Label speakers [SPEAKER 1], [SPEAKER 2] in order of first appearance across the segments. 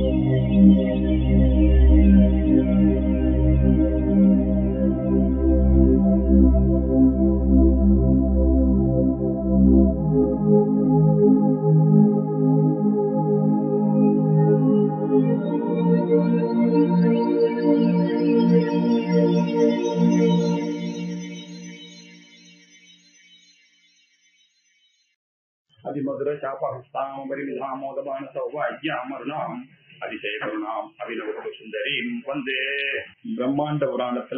[SPEAKER 1] அதிமதுர சாபஹஸ்தாம் பரிவிதாமோதமான சௌபாகியாமருணாம் அதிசய கருணாம் அபிநவ சுந்தரீம் வந்தே பிரம்மாண்ட புராணத்துல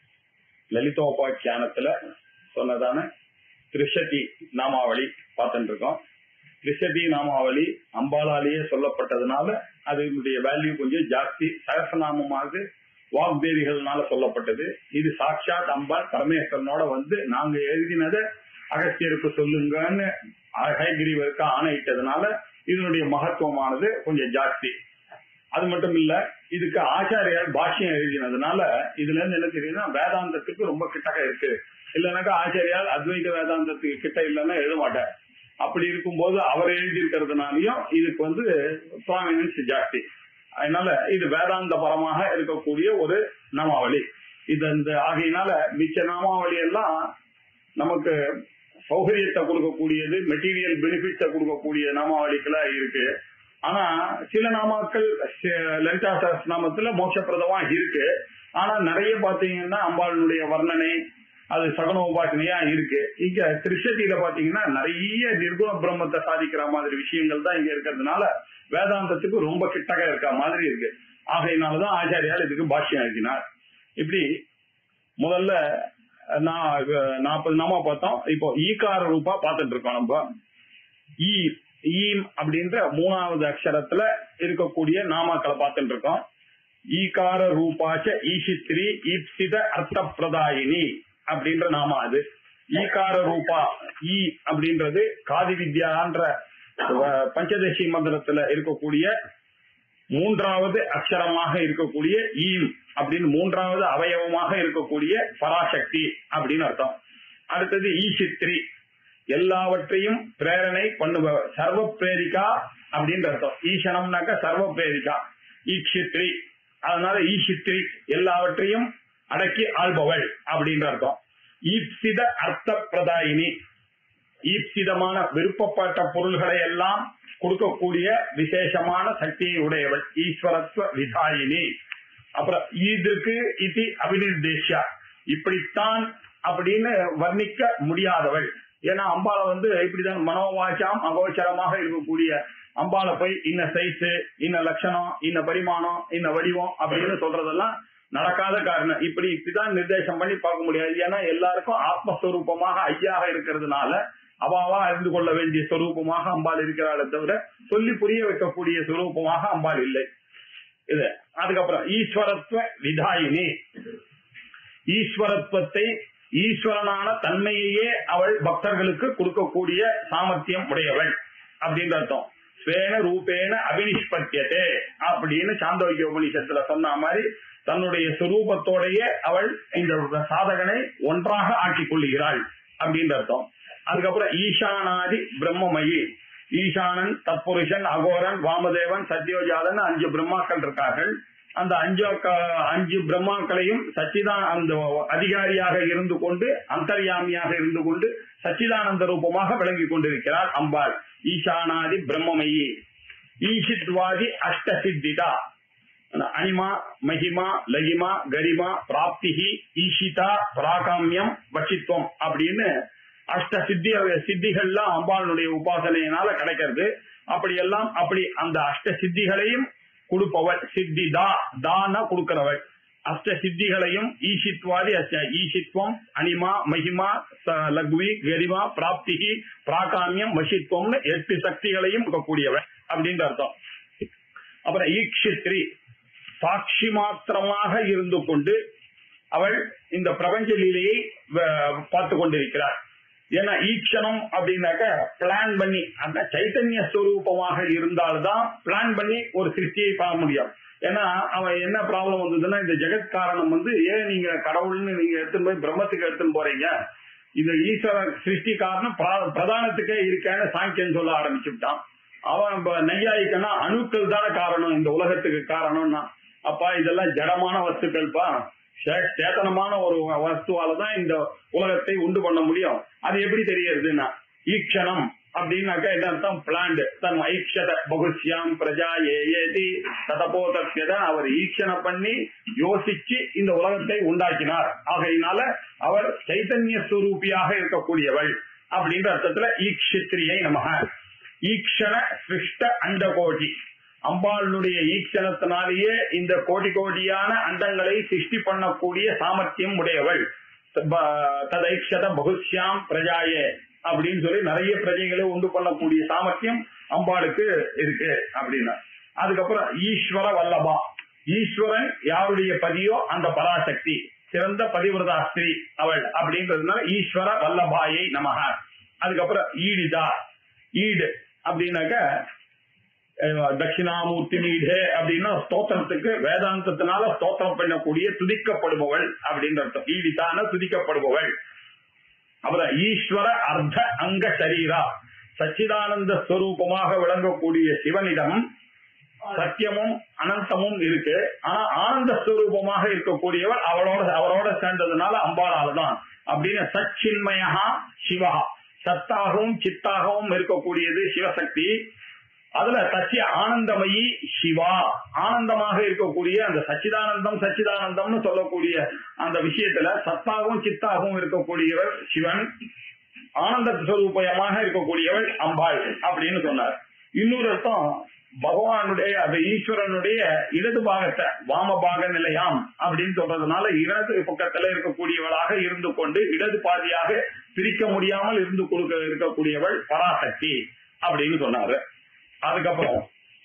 [SPEAKER 1] லலிதோபாக்கியானத்துல சொன்னதான திரிஷதி நாமாவளி பார்த்துட்டு இருக்கோம் திரிஷதி நாமாவளி அம்பாளாலேயே சொல்லப்பட்டதுனால அதனுடைய வேல்யூ கொஞ்சம் ஜாஸ்தி சகசநாமமாக வாக்தேவிகள்னால சொல்லப்பட்டது இது சாட்சாத் அம்பாள் பரமேஸ்வரனோட வந்து நாங்க எழுதினதை அகஸ்தியருக்கு சொல்லுங்கன்னு ஹயகிரிவருக்கு ஆணையிட்டதுனால இதனுடைய மகத்துவமானது கொஞ்சம் ஜாஸ்தி அது மட்டும் இல்ல இதுக்கு ஆச்சாரியார் பாஷ்யம் எழுதினதுனால இதுல இருந்து என்ன தெரியுதுன்னா வேதாந்தத்துக்கு ரொம்ப கிட்டக்க இருக்கு இல்லைனாக்கா ஆச்சாரியார் அத்வைத வேதாந்தத்துக்கு கிட்ட இல்லைன்னா எழுத மாட்டார் அப்படி இருக்கும்போது அவர் எழுதியிருக்கிறதுனாலயும் இதுக்கு வந்து ப்ராமினன்ஸ் ஜாஸ்தி அதனால இது வேதாந்த பரமாக இருக்கக்கூடிய ஒரு நாமாவளி இது இந்த ஆகையினால மிச்ச நாமாவளி எல்லாம் நமக்கு சௌகரியத்தை கொடுக்கக்கூடியது மெட்டீரியல் பெனிஃபிட்ஸை கொடுக்கக்கூடிய நாமாவளிகளா இருக்கு ஆனா சில நாமாக்கள் லலிதா நாமத்துல மோட்சப்பிரதமா இருக்கு ஆனா நிறைய பாத்தீங்கன்னா அம்பாளுடைய வர்ணனை அது சகுன உபாசனையா இருக்கு இங்க திருஷதியில பாத்தீங்கன்னா நிறைய நிர்குண பிரம்மத்தை சாதிக்கிற மாதிரி விஷயங்கள் தான் இங்க இருக்கிறதுனால வேதாந்தத்துக்கு ரொம்ப கிட்டக இருக்க மாதிரி இருக்கு ஆகையினாலதான் ஆச்சாரியால் இதுக்கு பாஷ்யம் எழுதினார் இப்படி முதல்ல நான் நாற்பது நாமா பார்த்தோம் இப்போ ஈகார ரூபா பார்த்துட்டு இருக்கோம் நம்ம ஈ ஈம் அப்படின்ற மூணாவது அக்ஷரத்துல இருக்கக்கூடிய நாமாக்களை பார்த்துட்டு இருக்கோம் ஈகார ரூபாச்ச ஈஷித்ரி ஈப்சித அர்த்த பிரதாயினி அப்படின்ற நாமா அது ஈகார ரூபா ஈ அப்படின்றது காதி வித்யான்ற பஞ்சதசி மந்திரத்துல இருக்கக்கூடிய மூன்றாவது அக்ஷரமாக இருக்கக்கூடிய ஈம் அப்படின்னு மூன்றாவது அவயவமாக இருக்கக்கூடிய பராசக்தி அப்படின்னு அர்த்தம் அடுத்தது ஈசித்ரி எல்லாவற்றையும் பிரேரணை பண்ணுபவர் சர்வ பிரேரிகா அப்படின்னு அர்த்தம் ஈசனம்னாக்க சர்வ பிரேரிகா ஈக்ஷித்ரி அதனால ஈசித்ரி எல்லாவற்றையும் அடக்கி ஆள்பவள் அப்படின்ற அர்த்தம் ஈப்சித அர்த்த பிரதாயினி ஈப்சிதமான விருப்பப்பட்ட பொருள்களை எல்லாம் கொடுக்கக்கூடிய விசேஷமான சக்தியை உடையவள் ஈஸ்வரத்துவ விதாயினி அப்புறம் ஈதுக்கு இது அபினிர்தேஷா இப்படித்தான் அப்படின்னு வர்ணிக்க முடியாதவள் ஏன்னா அம்பாளை வந்து இப்படிதான் மனோவாச்சாம் அகோச்சரமாக இருக்கக்கூடிய அம்பாளை போய் இன்ன சைஸ் இன்ன லட்சணம் இன்ன பரிமாணம் இன்ன வடிவம் அப்படின்னு சொல்றதெல்லாம் நடக்காத காரணம் இப்படி இப்படிதான் நிர்தேசம் பண்ணி பார்க்க முடியாது ஏன்னா எல்லாருக்கும் ஆத்மஸ்வரூபமாக ஐயாக இருக்கிறதுனால அவாவா அறிந்து கொள்ள வேண்டிய ஸ்வரூபமாக அம்பாள் இருக்கிறாளே தவிர சொல்லி புரிய வைக்கக்கூடிய ஸ்வரூபமாக அம்பாள் இல்லை இது அதுக்கப்புறம் ஈஸ்வரத்துவ விதாயினி ஈஸ்வரத்துவத்தை ஈஸ்வரனான தன்மையையே அவள் பக்தர்களுக்கு கொடுக்கக்கூடிய சாமர்த்தியம் உடையவள் அப்படின்ற அர்த்தம் ஸ்வேன ரூபேன அபினிஷ்பத்தியதே அப்படின்னு சாந்தோக்கிய உபனிஷத்துல சொன்ன மாதிரி தன்னுடைய சுரூபத்தோடைய அவள் இந்த சாதகனை ஒன்றாக ஆக்கிக் கொள்ளுகிறாள் அப்படின்ற அர்த்தம் அதுக்கப்புறம் ஈசானாதி பிரம்மமயி ஈசானன் தத்புருஷன் அகோரன் வாமதேவன் சத்யோஜாதன் அஞ்சு பிரம்மாக்கள் இருக்கார்கள் அந்த அஞ்சு அஞ்சு பிரம்மாக்களையும் சச்சிதான் அந்த அதிகாரியாக இருந்து கொண்டு அந்தர்யாமியாக இருந்து கொண்டு சச்சிதானந்த ரூபமாக விளங்கி கொண்டிருக்கிறார் அம்பாள் ஈசானாதி பிரம்மமயி ஈஷித்வாதி அஷ்ட சித்திதா அனிமா மகிமா லகிமா கரிமா பிராப்திகி ஈஷிதா பிராகாமியம் வசித்துவம் அப்படின்னு அஷ்ட சித்தி சித்திகள்லாம் அம்பாளுடைய உபாசனையினால கிடைக்கிறது அப்படி எல்லாம் அப்படி அந்த அஷ்ட சித்திகளையும் கொடுப்பவள் சித்தி தா தான கொடுக்கிறவள் அஷ்ட சித்திகளையும் ஈஷித்வாதி அஷ்ட ஈஷித்வம் அனிமா மகிமா லக்வி கரிமா பிராப்திகி பிராகாமியம் வசித்துவம்னு எட்டு சக்திகளையும் கொடுக்கக்கூடியவள் அப்படின்ற அர்த்தம் அப்புறம் ஈக்ஷித்ரி சாட்சி மாத்திரமாக இருந்து கொண்டு அவள் இந்த பிரபஞ்ச லீலையை பார்த்து கொண்டிருக்கிறார் ஏன்னா ஈக்ஷணம் அப்படின்னாக்க பிளான் பண்ணி அந்த சைத்தன்ய ஸ்வரூபமாக இருந்தால்தான் பிளான் பண்ணி ஒரு சிருஷ்டியை பார்க்க முடியும் ஏன்னா அவன் என்ன ப்ராப்ளம் வந்ததுன்னா இந்த ஜெகத் காரணம் வந்து ஏன் நீங்க கடவுள்னு நீங்க எடுத்துன்னு போய் பிரம்மத்துக்கு எடுத்துன்னு போறீங்க இந்த ஈஸ்வர சிருஷ்டி காரணம் பிரதானத்துக்கே இருக்கேன்னு சாங்கியன் சொல்ல ஆரம்பிச்சுட்டான் அவன் இப்ப நெய்யாயிக்கன்னா அணுக்கள் தானே காரணம் இந்த உலகத்துக்கு காரணம்னா அப்பா இதெல்லாம் ஜடமான வஸ்துக்கள்ப்பா சே- சேத்தனமான ஒரு வஸ்துவால தான் இந்த உலகத்தை உண்டு பண்ண முடியும் அது எப்படி தெரியறதுன்னா ஈக்ஷணம் அப்படின்னாக்கா என்ன அர்த்தம் பிளான்ட் தன் ஐக்ஷத பகுஷ்யாம் பிரஜா ஏதி ததபோதத்யத அவர் ஈக்ஷண பண்ணி யோசிச்சு இந்த உலகத்தை உண்டாக்கினார் ஆகையினால அவர் சைத்தன்ய ஸ்வரூபியாக இருக்கக்கூடியவள் அப்படின்ற அர்த்தத்துல ஈக்ஷித்ரியை நமக ஈக்ஷண சிருஷ்ட அண்டகோடி அம்பாளுடைய ஈக்ஷணத்தினாலேயே இந்த கோடி கோடியான அண்டங்களை சிருஷ்டி பண்ணக்கூடிய சாமர்த்தியம் உடையவள் ப- ததைக்ஷத பகுஷ்யாம் பிரஜாயே அப்படின்னு சொல்லி நிறைய பிரஜைகளை உண்டு பண்ணக்கூடிய சாமர்த்தியம் அம்பாளுக்கு இருக்கு அப்படின்னா அதுக்கப்புறம் ஈஸ்வர வல்லபா ஈஸ்வரன் யாருடைய பதியோ அந்த பராசக்தி சிறந்த பதிவிரதா ஸ்திரீ அவள் அப்படின்றதுனால ஈஸ்வர வல்லபாயை நமக அதுக்கப்புறம் ஈடிதா ஈடு அப்படின்னாக்க அஹ், தட்சிணாமூர்த்தி மீடே அப்படின்னா ஸ்தோத்திரத்துக்கு வேதாந்தத்தினால ஸ்தோத்திரம் பண்ணக்கூடிய துதிக்கப்படுபவள் அப்படின்ற அர்த்தம் ஈடிதான துதிக்கப்படுபவள் அப்புறம் ஈஸ்வர அர்த்த அங்க சரீரா சச்சிதானந்த ஸ்வரூபமாக விளங்கக்கூடிய சிவனிடம் சத்தியமும் அனந்தமும் இருக்கு ஆனா ஆனந்த ஸ்வரூபமாக இருக்கக்கூடியவர் அவளோட அவரோட சேர்ந்ததுனால அம்பாளால தான் அப்படின்னு சச்சின்மயா சிவா சத்தாகவும் சித்தாகவும் இருக்கக்கூடியது சிவசக்தி அதுல சச்சிய ஆனந்தமயி சிவா ஆனந்தமாக இருக்கக்கூடிய அந்த சச்சிதானந்தம் சச்சிதானந்தம்னு சொல்லக்கூடிய அந்த விஷயத்துல சத்தாகவும் சித்தாகவும் இருக்கக்கூடியவர் சிவன் ஆனந்த ஸ்வரூபயமாக இருக்கக்கூடியவள் அம்பாள் அப்படின்னு சொன்னார் இன்னொரு அர்த்தம் பகவானுடைய அந்த ஈஸ்வரனுடைய இடது பாகத்தை வாம பாக நிலையாம் அப்படின்னு சொல்றதுனால இடது பக்கத்துல இருக்கக்கூடியவளாக இருந்து கொண்டு இடது பாதியாக பிரிக்க முடியாமல் இருந்து கொடுக்க இருக்கக்கூடியவள் பராசக்தி அப்படின்னு சொன்னாரு அதுக்கப்புறம்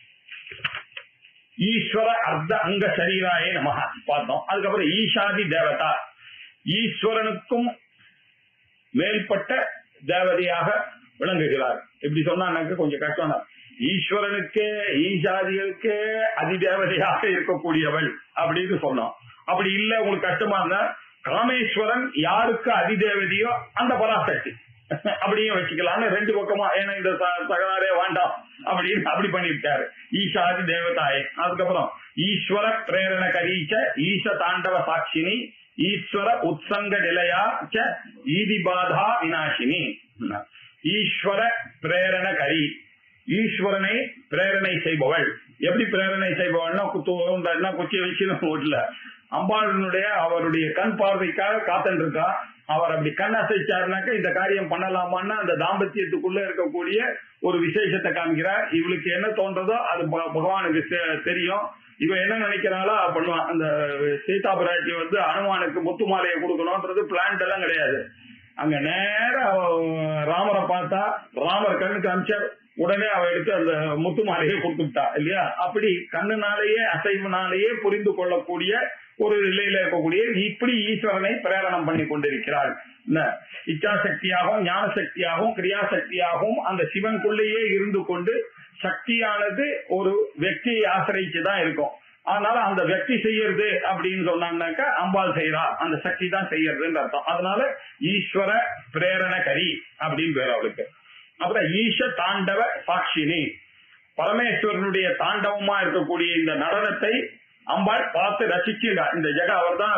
[SPEAKER 1] ஈஸ்வர அர்த்த அங்க சரீராயே நமக பார்த்தோம் அதுக்கப்புறம் ஈஷாதி தேவதா ஈஸ்வரனுக்கும் மேல்பட்ட தேவதையாக விளங்குகிறார் இப்படி சொன்னாக்க கொஞ்சம் கஷ்டம் தான் ஈஸ்வரனுக்கே ஈசாதிகளுக்கே அதிதேவதையாக இருக்கக்கூடியவள் அப்படின்னு சொன்னோம் அப்படி இல்ல உங்களுக்கு கஷ்டமா இருந்தா காமேஸ்வரன் யாருக்கு அதிதேவதையோ அந்த பராசக்தி அப்படியும் வச்சுக்கலாம்னு ரெண்டு பக்கமா ஏன்னா இந்த ச- தகராறே வேண்டாம் அப்படின்னு அப்படி பண்ணிவிட்டாரு ஈஷாதி தேவதாயே அதுக்கப்புறம் ஈஸ்வர பிரேரண கரீச்ச ஈச தாண்டவ சாட்சினி ஈஸ்வர உத்சங்க நிலையா ச ஈதி பாதா வினாசினி ஈஸ்வர பிரேரண கரி ஈஸ்வரனை பிரேரணை செய்பவள் எப்படி பிரேரணை செய்பவள்னா குத்து குச்சி வச்சு வீட்டுல அம்பாளனுடைய அவருடைய கண் பார்வைக்காக காத்துட்டு இருக்கா அவர் அப்படி கண் அசைச்சாருனாக்க இந்த காரியம் பண்ணலாமான்னு அந்த தாம்பத்தியத்துக்குள்ள இருக்கக்கூடிய ஒரு விசேஷத்தை காமிக்கிறார் இவளுக்கு என்ன தோன்றதோ அது பக- பகவானுக்கு தெ- தெரியும் இவ என்ன நினைக்கிறாளோ அது பண்ணுவான் அந்த சீதா பிராட்டி வந்து அனுமானுக்கு முத்து மாலையை கொடுக்கணும்ன்றது பிளான்ட் எல்லாம் கிடையாது அங்க நேர ராமரை பார்த்தா ராமர் கண்ணு காமிச்சார் உடனே அவ எடுத்து அந்த முத்து மாலையை கொடுத்துட்டா இல்லையா அப்படி கண்ணுனாலேயே அசைவுனாலேயே புரிந்து கொள்ளக்கூடிய ஒரு நிலையில இருக்கக்கூடிய இப்படி ஈஸ்வரனை பிரேரணம் பண்ணி கொண்டிருக்கிறாள் என்ன? இச்சாசக்தியாகவும் ஞான சக்தியாகவும் கிரியாசக்தியாகவும் அந்த சிவனுக்குள்ளேயே இருந்து கொண்டு சக்தியானது ஒரு வெற்றியை ஆசிரிச்சுதான் இருக்கும் அதனால அந்த வெற்றி செய்யறது அப்படின்னு சொன்னாங்கன்னாக்கா அம்பாள் செய்யறா அந்த சக்தி தான் செய்யறதுன்னு அர்த்தம் அதனால ஈஸ்வர பிரேரண கரி அப்படின்னு பேர் அவளுக்கு அப்புறம் ஈஷ தாண்டவ சாட்சினி பரமேஸ்வரனுடைய தாண்டவமா இருக்கக்கூடிய இந்த நடனத்தை அம்பாள் பார்த்து ரசிச்சுடா இந்த ஜெக அவர் தான்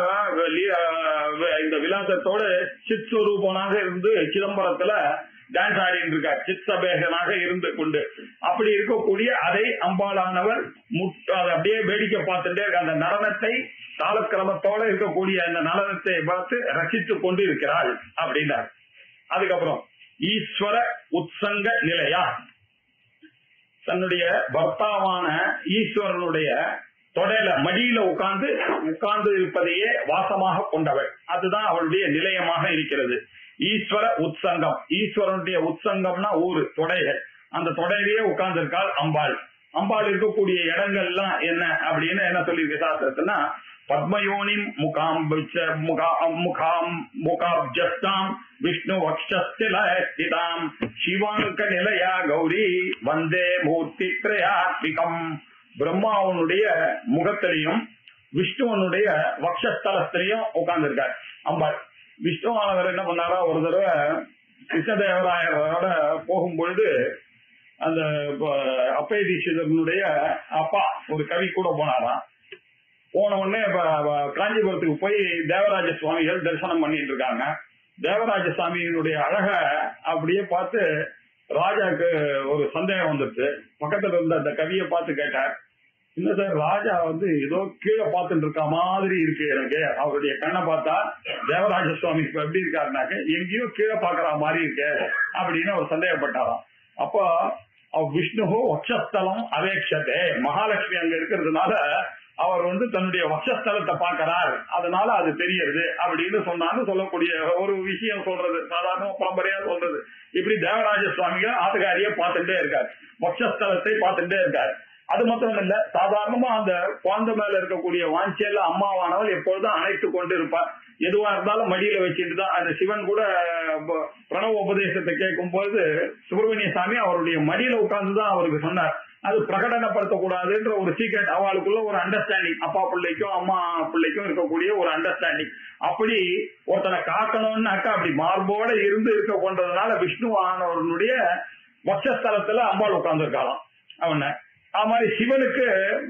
[SPEAKER 1] இந்த விலாசத்தோட சித் ஸ்வரூபனாக இருந்து சிதம்பரத்துல டான்ஸ் ஆடிட்டு இருக்கார் சித் சபேகனாக இருந்து கொண்டு அப்படி இருக்கக்கூடிய அதை அம்பாளானவர் முட்- அதை அப்படியே வேடிக்கை பார்த்துட்டே இருக்க அந்த நடனத்தை காலக்கிரமத்தோட இருக்கக்கூடிய அந்த நடனத்தை பார்த்து ரசித்துக் கொண்டு இருக்கிறாள் அப்படின்னார் அதுக்கப்புறம் ஈஸ்வர உத்சங்க நிலையா தன்னுடைய பர்த்தாவான ஈஸ்வரனுடைய தொடையில மடியில உட்கார்ந்து உட்கார்ந்து இருப்பதையே வாசமாக கொண்டவள் அதுதான் அவளுடைய நிலையமாக இருக்கிறது ஈஸ்வர உத்சங்கம் ஈஸ்வரனுடைய உத்சங்கம்னா ஊரு தொடைகள் அந்த தொடையிலேயே உட்கார்ந்து இருக்காள் அம்பாள் அம்பாள் இருக்கக்கூடிய இடங்கள்லாம் என்ன அப்படின்னு என்ன சொல்லியிருக்கு சாஸ்திரத்துனா பத்மயோனிம் முகாம் விச்ச- முகா- முகாம் முகாப்ஜஸ்தாம் விஷ்ணு வக்ஷஸ்திதாம் சிவாங்க நிலையா கௌரி வந்தே மூர்த்தி திரையாத்மிகம் பிரம்மாவனுடைய முகத்திலையும் விஷ்ணுவனுடைய வக்ஷஸ்தலத்திலையும் உட்கார்ந்திருக்கார் அம்பாள் விஷ்ணுவானவர் என்ன பண்ணாரா ஒரு தடவை கிருஷ்ணதேவராயரோட போகும் பொழுது அந்த ப- அப்பய தீட்சிதனுடைய அப்பா ஒரு கவி கூட போனாராம் போன உடனே ப- ப- காஞ்சிபுரத்துக்கு போய் தேவராஜ சுவாமிகள் தரிசனம் பண்ணிட்டு இருக்காங்க தேவராஜ சுவாமியினுடைய அழக அப்படியே பார்த்து ராஜாக்கு ஒரு சந்தேகம் வந்துருச்சு பக்கத்துல இருந்த அந்த கவியை பார்த்து கேட்டார் இல்ல சார் ராஜா வந்து ஏதோ கீழே பார்த்துட்டு இருக்க மாதிரி இருக்கு எனக்கு அவருடைய கண்ணை பார்த்தா தேவராஜ சுவாமி இப்ப எப்படி இருக்காருனாக்க எங்கேயோ கீழே பாக்குற மாதிரி இருக்கு அப்படின்னு அவர் சந்தேகப்பட்டாராம் அப்போ அவ் விஷ்ணு வட்சஸ்தலம் அவேட்சதே மகாலட்சுமி அங்க இருக்கிறதுனால அவர் வந்து தன்னுடைய வட்சஸ்தலத்தை பார்க்கறார் அதனால அது தெரியுது அப்படின்னு சொன்னான்னு சொல்லக்கூடிய ஒரு விஷயம் சொல்றது சாதாரண பரம்பரையா சொல்றது இப்படி தேவராஜ சுவாமிகள் ஆத்துக்காரியை பார்த்துட்டே இருக்கார் வட்சஸ்தலத்தை பார்த்துட்டே இருக்கார் அது மாத்திரம் இல்ல சாதாரணமா அந்த குழந்தை மேல இருக்கக்கூடிய வாஞ்சையில அம்மாவானவள் எப்பொழுதும் அணைத்து கொண்டு இருப்பார் எதுவா இருந்தாலும் மடியில வச்சுட்டு தான் அந்த சிவன் கூட ப- பிரணவ உபதேசத்தை கேட்கும் போது சுப்பிரமணிய சாமி அவருடைய மடியில உட்கார்ந்துதான் அவருக்கு சொன்னார் அது பிரகடனப்படுத்தக்கூடாதுன்ற ஒரு சீக்ரெட் அவளுக்குள்ள ஒரு அண்டர்ஸ்டாண்டிங் அப்பா பிள்ளைக்கும் அம்மா பிள்ளைக்கும் இருக்கக்கூடிய ஒரு அண்டர்ஸ்டாண்டிங் அப்படி ஒருத்தனை காக்கணும்னாக்கா அப்படி மார்போட இருந்து இருக்க கொண்டதுனால விஷ்ணுவானவனுடைய வட்சஸ்தலத்துல அம்பாள் உட்கார்ந்துருக்காளாம் அவனை அது மாதிரி சிவனுக்கு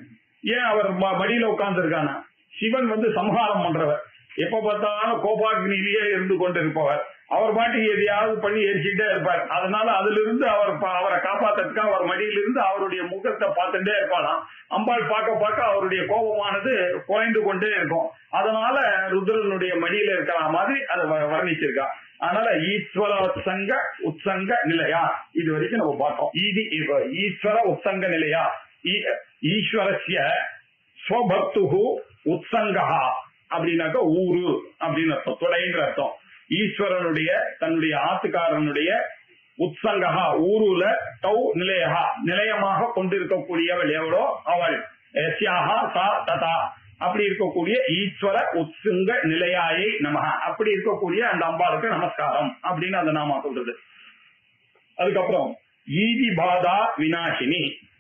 [SPEAKER 1] ஏன் அவர் ம- மடியில உட்கார்ந்துருக்கானா சிவன் வந்து சம்ஹாரம் பண்றவர் எப்ப பார்த்தாலும் கோபாக்னிலேயே இருந்து கொண்டிருப்பவர் அவர் பாட்டுக்கு எதையாவது பண்ணி எரிச்சுட்டே இருப்பார் அதனால அதுல இருந்து அவர் ப- அவரை காப்பாத்துறதுக்கு அவர் மடியிலிருந்து அவருடைய முகத்தை பார்த்துட்டே இருப்பாராம் அம்பாள் பார்க்க பார்க்க அவருடைய கோபமானது குறைந்து கொண்டே இருக்கும் அதனால ருத்ரனுடைய மடியில இருக்கிற மாதிரி அதை வ- வர்ணிச்சிருக்கா அதனால ஈஸ்வர உத்சங்க உத்சங்க நிலையா இது வரைக்கும் நம்ம பார்த்தோம் இது இப்ப ஈஸ்வர உத்சங்க நிலையா ஈ- ஈஸ்வரஸ்ய ஸ்வபர்த்துகு உத்சங்கா அப்படின்னாக்க ஊரு அப்படின்னு அர்த்தம் துடைன்ற அர்த்தம் ஈஸ்வரனுடைய தன்னுடைய ஆத்துக்காரனுடைய உத்சங்கா ஊருல தௌ நிலையகா நிலையமாக கொண்டிருக்கக்கூடியவள் எவளோ அவள் எஸ்யாஹா சா ததா அப்படி இருக்கக்கூடிய ஈஸ்வர உத்சுங்க நிலையாயை நமக அப்படி இருக்கக்கூடிய அந்த அம்பாளுக்கு நமஸ்காரம் அப்படின்னு அந்த நாமா சொல்றது அதுக்கப்புறம் ஈதி பாதா வினாசினி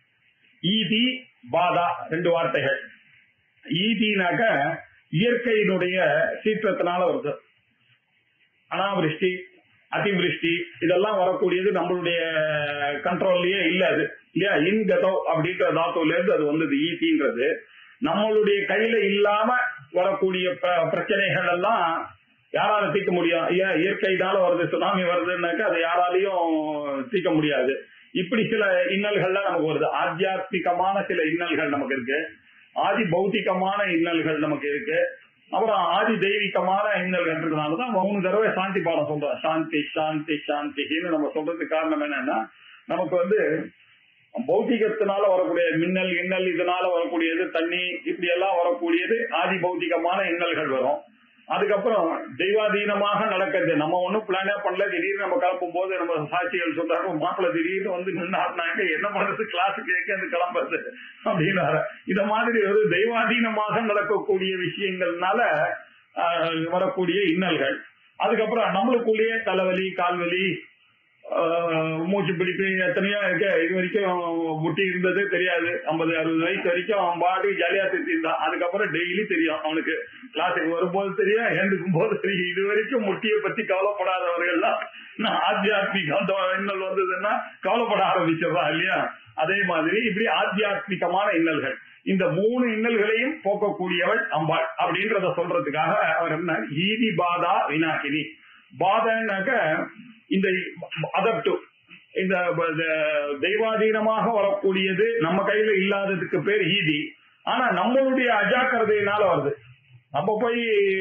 [SPEAKER 1] ஈதி பாதா ரெண்டு வார்த்தைகள் ஈதினாக்க இயற்கையினுடைய சீற்றத்தினால வருது அனாவிருஷ்டி அதிவிருஷ்டி இதெல்லாம் வரக்கூடியது நம்மளுடைய கண்ட்ரோல்லயே இல்ல அது இல்லையா இன்கதோ அப்படின்ற தாத்துல இருந்து அது வந்தது ஈட்டின்றது நம்மளுடைய கையில இல்லாம வரக்கூடிய ப- பிரச்சனைகள் எல்லாம் யாரால தீர்க்க முடியும் ஏன் இயற்கையினால வருது சுனாமி வருதுன்னாக்க அதை யாராலையும் தீர்க்க முடியாது இப்படி சில இன்னல்கள்லாம் நமக்கு வருது ஆத்தியாத்மிகமான சில இன்னல்கள் நமக்கு இருக்கு ஆதி பௌத்திகமான இன்னல்கள் நமக்கு இருக்கு அப்புறம் ஆதி தெய்வீகமான இன்னல்கள் இருக்கிறதுனாலதான் மூணு தடவை சாந்தி பாடம் சொல்றோம் சாந்தி சாந்தி சாந்தின்னு நம்ம சொல்றதுக்கு காரணம் என்னன்னா நமக்கு வந்து பௌத்திகத்தினால வரக்கூடிய மின்னல் இன்னல் இதனால வரக்கூடியது தண்ணி இப்படி எல்லாம் வரக்கூடியது ஆதி பௌத்திகமான இன்னல்கள் வரும் அதுக்கப்புறம் தெய்வாதீனமாக நடக்கிறது நம்ம ஒண்ணும் பிளானே பண்ணல திடீர்னு நம்ம கிளம்பும் போது நம்ம சாட்சிகள் சொல்றாங்க மாப்பிள்ள திடீர்னு வந்து நின்னாங்க என்ன பண்றது கிளாஸ் கேட்க அந்த கிளம்புறது அப்படின்னாரு இத மாதிரி ஒரு தெய்வாதீனமாக நடக்கக்கூடிய விஷயங்கள்னால ஆஹ், வரக்கூடிய இன்னல்கள் அதுக்கப்புறம் நம்மளுக்குள்ளேயே தலைவலி கால்வலி ஆஹ், மூச்சு பிடிப்பு எத்தனையோ இருக்கு இது வரைக்கும் முட்டி இருந்ததே தெரியாது ஐம்பது அறுபது வயசு வரைக்கும் அவன் பாட்டு ஜாலியா திட்டிருந்தான் அதுக்கப்புறம் டெய்லி தெரியும் அவனுக்கு கிளாஸுக்கு வரும்போது தெரியும் எழுந்துக்கும் போது தெரியும் இது வரைக்கும் முட்டியை பத்தி கவலைப்படாதவர்கள் எல்லாம் நான் ஆத்தியாத்மிகம் அந்த இன்னல் வந்ததுன்னா கவலைப்பட ஆரம்பிச்சிடறா இல்லையா அதே மாதிரி இப்படி ஆத்தியாத்மிகமான இன்னல்கள் இந்த மூணு இன்னல்களையும் போக்கக்கூடியவள் அம்பாள் அப்படின்றத சொல்றதுக்காக அவர் என்ன ஈதி பாதா வினாகினி பாதன்னாக்க இந்த அதப்டு இந்த ப- இந்த தெய்வாதீனமாக வரக்கூடியது நம்ம கையில இல்லாததுக்கு பேர் ஈதி ஆனா நம்மளுடைய அஜாக்கிரதையினால வருது நம்ம போய்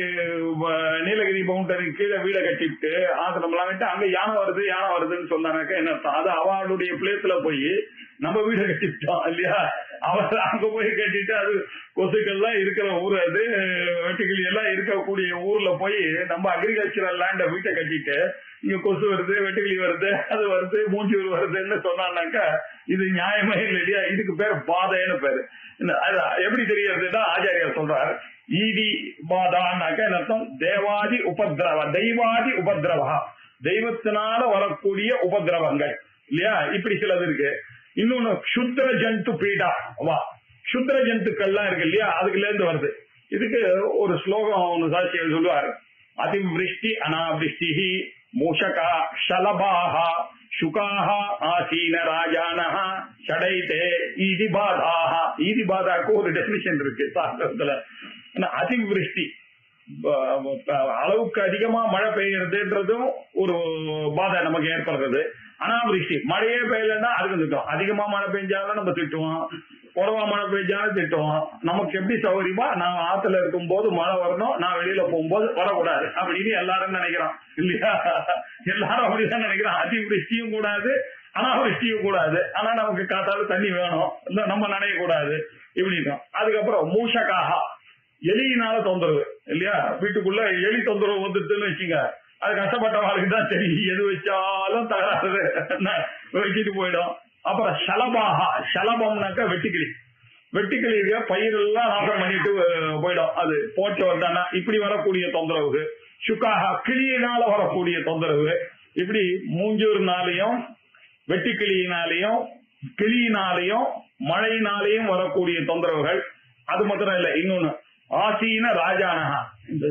[SPEAKER 1] வ- நீலகிரி பவுண்டரின் கீழே வீடை கட்டிட்டு ஆசிரமம் விட்டு அங்க யானை வருது யானை வருதுன்னு சொன்னாக்க என்ன அர்த்தம் அது அவளுடைய பிளேஸ்ல போய் நம்ம வீடை கட்டிட்டோம் இல்லையா அவர் அங்க போய் கட்டிட்டு அது கொசுக்கள்லாம் இருக்கிற ஊர் அது வெட்டுக்கிளி எல்லாம் இருக்கக்கூடிய ஊர்ல போய் நம்ம அக்ரிகல்ச்சரல் லேண்ட வீட்டை கட்டிட்டு இங்க கொசு வருது வெட்டுக்கிளி வருது அது வருது மூஞ்சூர் வருதுன்னு சொன்னான்னாக்கா இது நியாயமே இல்லை இல்லையா இதுக்கு பேர் பாதைன்னு பேரு இந்த- அது எப்படி தெரியறதுன்னா ஆச்சாரியார் சொல்றார் ஈடி பாதான்னாக்க என்ன அர்த்தம் தேவாதி உபதிரவ தெய்வாதி உபதிரவா தெய்வத்தினால வரக்கூடிய உபதிரவங்கள் இல்லையா இப்படி சிலது இருக்கு இன்னொன்னு க்ஷுத்ர ஜந்து பீடா வா க்ஷுத்ர ஜந்துக்கள்லாம் இருக்கு இல்லையா அதுக்குல இருந்து வருது இதுக்கு ஒரு ஸ்லோகம் ஒன்று சாட்சிகள் சொல்லுவார் அதிவிருஷ்டி அனாவிருஷ்டி மூஷகா ஷலபாஹா சுகாக ஆசீன ராஜானஹ ஷடைதே ஈதி பாதாக ஈதி பாதாக்கு ஒரு டெபினிஷன் இருக்கு சாஸ்திரத்துல ஆனா அதிவிருஷ்டி ப- ப- அளவுக்கு அதிகமா மழை பெய்யறதுன்றதும் ஒரு பாதை நமக்கு ஏற்படுறது அனாவிருஷ்டி மழையே பெய்யலன்னா அதுக்கு திட்டம் அதிகமா மழை பெஞ்சாலும் நம்ம திட்டுவோம் குறவா மழை பெய்ஞ்சாலும் திட்டுவோம் நமக்கு எப்படி சௌகரியமா நான் ஆத்துல இருக்கும் போது மழை வரணும் நான் வெளியில போகும்போது வரக்கூடாது அப்படின்னு எல்லாரும் நினைக்கிறோம் இல்லையா எல்லாரும் அப்படிதான் நினைக்கிறோம் அதிவிருஷ்டியும் கூடாது அனாவிருஷ்டியும் கூடாது ஆனா நமக்கு காத்தாலும் தண்ணி வேணும் இல்ல நம்ம நனைய கூடாது இப்படி இருக்கும் அதுக்கப்புறம் மூஷகாகா எலியினால தொந்தரவு இல்லையா வீட்டுக்குள்ள எலி தொந்தரவு வந்துட்டுன்னு வச்சுங்க அது கஷ்டப்பட்டவங்களுக்கு தான் தெரியும் எது வச்சாலும் தகராறு என்ன, வச்சுட்டு போயிடும் அப்புறம் ஷலபாகா ஷலபம்னாக்கா வெட்டுக்கிளி வெட்டுக்கிளி இருக்க பயிரெல்லாம் நாசம் பண்ணிட்டு அஹ், போயிடும் அது போச்சு வந்தானா இப்படி வரக்கூடிய தொந்தரவு சுக்காகா கிளியினால வரக்கூடிய தொந்தரவு இப்படி மூஞ்சூர்னாலையும் வெட்டுக்கிளியினாலையும் கிளியினாலையும் மழையினாலையும் வரக்கூடிய தொந்தரவுகள் அது மாத்திரம் இல்ல இன்னொன்னு ஆசீன ராஜானஹா இந்த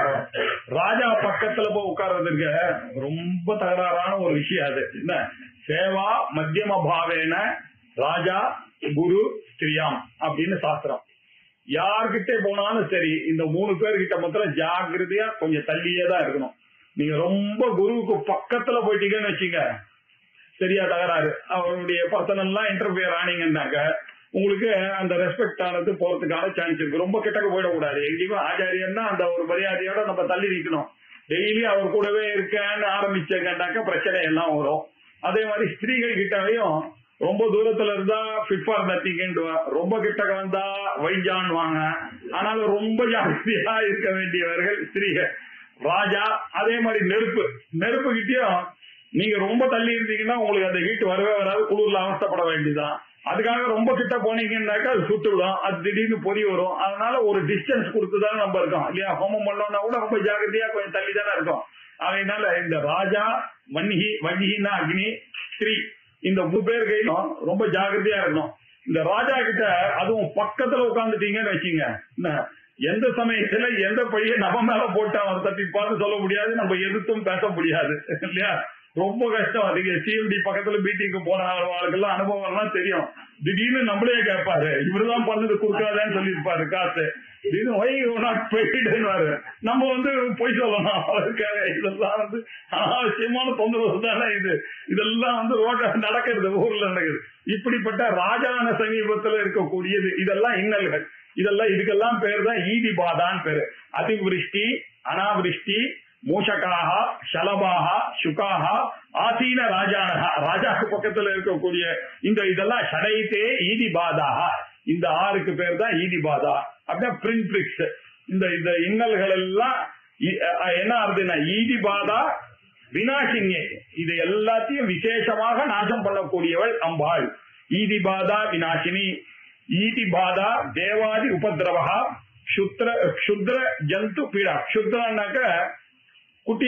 [SPEAKER 1] ராஜா பக்கத்துல போய் உட்கார்றதுக்கு ரொம்ப தகராறான ஒரு விஷயம் அது என்ன சேவா மத்தியம பாவேன ராஜா குரு ஸ்திரியாம் அப்படின்னு சாஸ்திரம் யார்கிட்ட போனாலும் சரி இந்த மூணு பேர்கிட்ட மாத்திரம் ஜாக்கிரதையா கொஞ்சம் தள்ளியே தான் இருக்கணும் நீங்க ரொம்ப குருவுக்கு பக்கத்துல போயிட்டீங்கன்னு வச்சுங்க சரியா தகராறு அவருடைய பர்சனல் எல்லாம் இன்டர்பியர் ஆனீங்கன்னாக்க உங்களுக்கு அந்த ரெஸ்பெக்ட் ஆனது போறதுக்கான சான்ஸ் இருக்கு ரொம்ப கிட்டக்க போயிடக்கூடாது எங்கேயுமே ஆச்சாரியன்னா அந்த ஒரு மரியாதையோட நம்ம தள்ளி நிக்கணும் டெய்லி அவர் கூடவே இருக்கேன்னு ஆரம்பிச்சேங்கன்னாக்க பிரச்சனை எல்லாம் வரும் அதே மாதிரி ஸ்திரீகள் கிட்டவையும் ரொம்ப தூரத்துல இருந்தா ஃபிட் ஃபார் நத்திங் ரொம்ப கிட்டக்க வந்தா வைஜான் வாங்க ஆனாலும் ரொம்ப ஜாஸ்தியா இருக்க வேண்டியவர்கள் ஸ்திரீகள் ராஜா அதே மாதிரி நெருப்பு நெருப்பு கிட்டயும் நீங்க ரொம்ப தள்ளி இருந்தீங்கன்னா உங்களுக்கு அந்த ஹீட் வரவே வராது குளிர்ல அவஸ்தைப்பட வேண்டியதுதான் அதுக்காக ரொம்ப கிட்ட போனீங்கன்னாக்கா அது சுட்டு விடும் அது திடீர்னு பொறி வரும் அதனால ஒரு டிஸ்டன்ஸ் கொடுத்துதான் நம்ம இருக்கோம் இல்லையா ஹோமம் பண்ணோம்னா கூட ரொம்ப ஜாகிரதையா கொஞ்சம் தள்ளி தானே இருக்கும் அதனால இந்த ராஜா வன்ஹி வன்ஹின்னா அக்னி ஸ்ரீ இந்த மூணு பேர் கையிலும் ரொம்ப ஜாகிரதையா இருக்கணும் இந்த ராஜா கிட்ட அதுவும் பக்கத்துல உட்காந்துட்டீங்கன்னு வச்சீங்க என்ன எந்த சமயத்துல எந்த பழிய நம்ம மேல போட்டு அவன் தப்பிப்பான்னு சொல்ல முடியாது நம்ம எதிர்த்தும் பேச முடியாது இல்லையா ரொம்ப கஷ்டம் அதுக்கு சிஎம்டி பக்கத்துல மீட்டிங்கு போன ஆளுக்கெல்லாம் அனுபவம் எல்லாம் தெரியும் திடீர்னு நம்மளே கேட்பாரு இவருதான் பண்ணது கொடுக்காதேன்னு சொல்லியிருப்பாரு காசு திடீர்னு ஒய் நாட் பெய்டுன்னு நம்ம வந்து பொய் சொல்லணும் அவருக்காக இதெல்லாம் வந்து அனாவசியமான தொந்தரவு தானே இது இதெல்லாம் வந்து ரோட்ட நடக்கிறது ஊர்ல நடக்குது இப்படிப்பட்ட ராஜான சமீபத்துல இருக்கக்கூடியது இதெல்லாம் இன்னல்கள் இதெல்லாம் இதுக்கெல்லாம் பேர் தான் ஈதி பாதான் பேரு அதிவிருஷ்டி அனாவிருஷ்டி மூஷகாக ஷலபாக சுகாக ஆசீன ராஜானகா ராஜாக்கு பக்கத்துல இருக்கக்கூடிய இந்த இதெல்லாம் ஷடைத்தே ஈதி பாதாக இந்த ஆறுக்கு பேர் தான் ஈதி பாதா அப்படின்னா பிரின் பிரிக்ஸ் இந்த இந்த இன்னல்கள் எல்லாம் இ- அஹ் என்ன ஆகுதுன்னா ஈதி பாதா வினாசினியே இது எல்லாத்தையும் விசேஷமாக நாசம் பண்ணக்கூடியவள் அம்பாள் ஈதி பாதா வினாசினி ஈதி பாதா தேவாதி உபதிரவா சுத்ர சுத்ர ஜந்து பீடா சுத்ரனாக்க குட்டி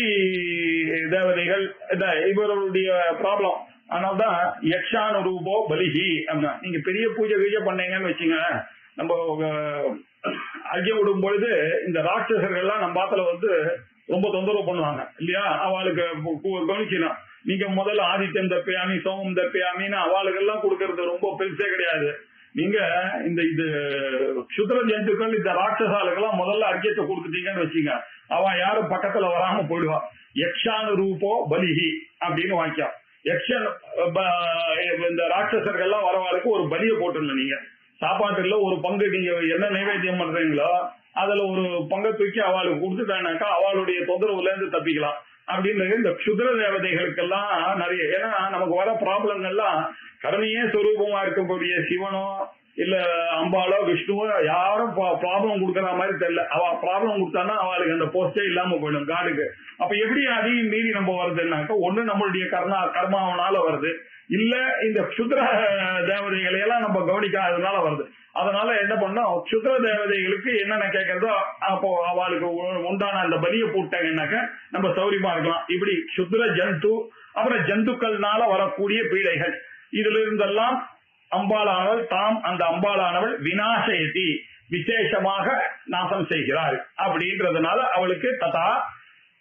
[SPEAKER 1] தேவதைகள் இந்த இவர்களுடைய ப்ராப்ளம் அதனால்தான் யக்ஷானு ரூபோ பலிஹி அப்படின்னா நீங்க பெரிய பூஜை கீஜை பண்ணீங்கன்னு வச்சுங்க நம்ம அஹ், அர்க்கியம் விடும் பொழுது இந்த ராட்சசர்கள்லாம் நம்ம பாத்துல வந்து ரொம்ப தொந்தரவு பண்ணுவாங்க இல்லையா அவளுக்கு பு- பு- கவனிக்கணும் நீங்க முதல்ல ஆதித்யம் தப்பியாமி சோமம் தப்பியாமின்னு அவளுக்கெல்லாம் கொடுக்கறது ரொம்ப பெருசே கிடையாது நீங்க இந்த இது சுத்திர ஜந்துக்கள் இந்த ராட்சசாலுக்கெல்லாம் முதல்ல அர்க்கியத்தை கொடுத்துட்டீங்கன்னு வச்சுங்க அவன் யாரும் பக்கத்துல வராம போயிடுவான் யக்ஷானு ரூபோ பலிஹி அப்படின்னு வாங்கிக்கான் யக்ஷன் ப- இந்த ராட்சசர்கள்லாம் வரவாளுக்கு ஒரு பலியை போட்டுடணும் நீங்க சாப்பாட்டுல ஒரு பங்கு நீங்க என்ன நைவேத்தியம் பண்றீங்களோ அதுல ஒரு பங்கை தூக்கி அவளுக்கு கொடுத்துட்டானாக்கா அவளுடைய தொந்தரவுல இருந்து தப்பிக்கலாம் அப்படின்றது இந்த சுதிர தேவதைகளுக்கெல்லாம் நிறைய ஏன்னா நமக்கு வர ப்ராப்ளங்கள்லாம் கருணையே சொரூபமா இருக்கக்கூடிய சிவனோ இல்ல அம்பாளோ விஷ்ணுவோ யாரும் ப்ராப்ளம் கொடுக்கற மாதிரி தெரியல அவ ப்ராப்ளம் கொடுத்தானா அவளுக்கு அந்த போஸ்டே இல்லாம போயிடும் காடுக்கு அப்ப எப்படி அதையும் மீறி நம்ம வருதுன்னாக்கா ஒண்ணு நம்மளுடைய கர்ணா கர்மாவனால வருது இல்ல இந்த சுத்திர தேவதைகளை எல்லாம் நம்ம கவனிக்காததுனால வருது அதனால என்ன பண்ணோம் சுத்திர தேவதைகளுக்கு என்னென்ன கேட்கறதோ அப்போ அவளுக்கு உ- உண்டான அந்த பலியை போட்டாங்கன்னாக்க நம்ம சௌரியமா இருக்கலாம் இப்படி சுத்திர ஜந்து அப்புறம் ஜந்துக்கள்னால வரக்கூடிய பீடைகள் இதுல இருந்தெல்லாம் அம்பாளானவள் தாம் அந்த அம்பாளானவள் விநாசயதி விசேஷமாக நாசம் செய்கிறாள் அப்படின்றதுனால அவளுக்கு ததா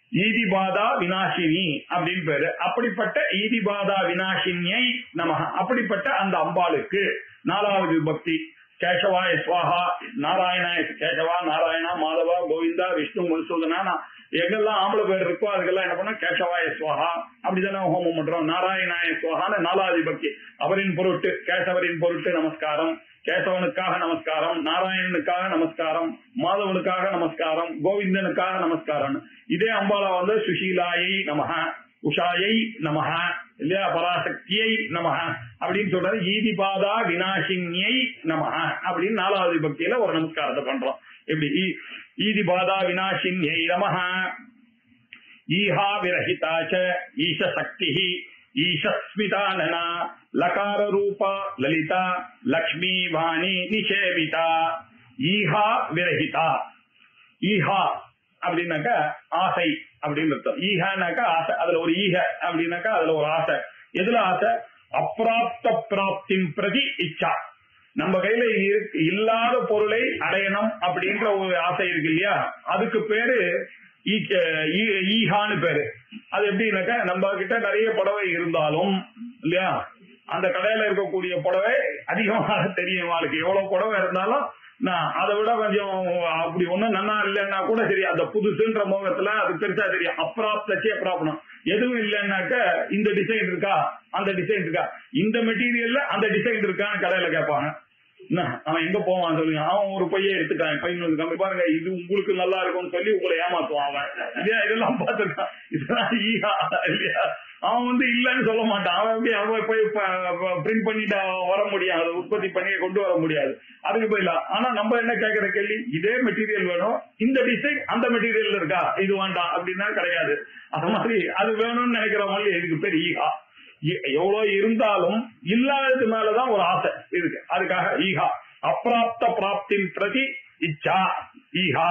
[SPEAKER 1] ஈதிபாதா வினாசினி அப்படின்னு பேரு அப்படிப்பட்ட ஈதிபாதா வினாசினியை நம அப்படிப்பட்ட அந்த அம்பாளுக்கு நாலாவது பக்தி கேசவாய சுவாகா நாராயணாய கேசவா நாராயணா மாதவா கோவிந்தா விஷ்ணு மதுசூதனா நான் எங்கெல்லாம் ஆம்பளை பேர் இருக்கோ அதுக்கெல்லாம் என்ன பண்ண கேசவாய சுவாகா அப்படிதானே ஹோமம் பண்றோம் நாராயணாய சுவாகான நாலாவது பக்தி அவரின் பொருட்டு கேசவரின் பொருட்டு நமஸ்காரம் கேசவனுக்காக நமஸ்காரம் நாராயணனுக்காக நமஸ்காரம் மாதவனுக்காக நமஸ்காரம் கோவிந்தனுக்காக நமஸ்காரம் இதே அம்பாலா வந்து சுஷீலாயை நமக உஷாயை நமக இல்லையா பராசக்தியை நமக அப்படின்னு சொல்றது ஈதிபாதா வினாசினியை நமக அப்படின்னு நாலாவது பக்தியில ஒரு நமஸ்காரத்தை பண்றோம் எப்படி ஈ- ஈதிபாதா வினாசினியை நமக ஈஹா விரஹிதா ச ஈஷ சக்தி ஈஷஸ்மிதானனா லகார ரூபா லலிதா லக்ஷ்மி வாணி நிஷேவிதா ஈஹா விரஹிதா ஈஹா அப்படின்னாக்கா ஆசை அப்படின்னு அர்த்தம் ஈஹானாக்கா ஆசை அதுல ஒரு ஈக அப்படின்னாக்கா அதுல ஒரு ஆசை எதுல ஆசை அப்பிராப்த பிராப்தின் பிரதி இச்சா நம்ம கையில இருக்கு- இல்லாத பொருளை அடையணும் அப்படின்ற ஒரு ஆசை இருக்கு இல்லையா அதுக்கு பேரு ஈ- ஈ- ஈஹான்னு பேரு அது எப்படின்னாக்கா நம்ம கிட்ட நிறைய புடவை இருந்தாலும் இல்லையா அந்த கடையில இருக்கக்கூடிய புடவை அதிகமாக தெரியும் வாழ்க்கை எவ்வளவு புடவை இருந்தாலும் நான் அதை விட கொஞ்சம் அப்படி ஒண்ணும் நன்னா இல்லைன்னா கூட சரி அந்த புதுசுன்ற முகத்துல அது பெருசா தெரியும் அப்ராப்தச்சே அப்ராப்னம் எதுவும் இல்லைன்னாக்க இந்த டிசைன் இருக்கா அந்த டிசைன் இருக்கா இந்த மெட்டீரியல்ல அந்த டிசைன் இருக்கான்னு கடையில கேட்பாங்க என்ன, அவன் எங்க போவான் சொல்லுங்க அவன் ஒரு பையன் எடுத்துக்கான் பையன் வந்து பாருங்க இது உங்களுக்கு நல்லா இருக்கும்னு சொல்லி உங்களை ஏமாத்துவான் அவன் இல்லையா இதெல்லாம் பார்த்திருக்கான் இதெல்லாம் ஈகா இல்லையா அவன் வந்து இல்லைன்னு சொல்ல மாட்டான் அவன் எப்படி அவன் போய் பிரிண்ட் பண்ணிட்டு அவன் வர முடியாது அதை உற்பத்தி பண்ணி கொண்டு வர முடியாது அதுக்கு போயிடலாம் ஆனா நம்ம என்ன கேட்கிற கேள்வி இதே மெட்டீரியல் வேணும் இந்த டிசைன் அந்த மெட்டீரியல் இருக்கா இது வேண்டாம் அப்படின்னா கிடையாது அது மாதிரி அது வேணும்னு நினைக்கிற மாதிரி இதுக்கு பேர் ஈகா எ- எவ்வளவு இருந்தாலும் இல்லாதது மேலதான் ஒரு ஆசை இருக்கு அதுக்காக ஈகா அப்பிராப்த பிராப்தின் பிரதி இச்சா ஈகா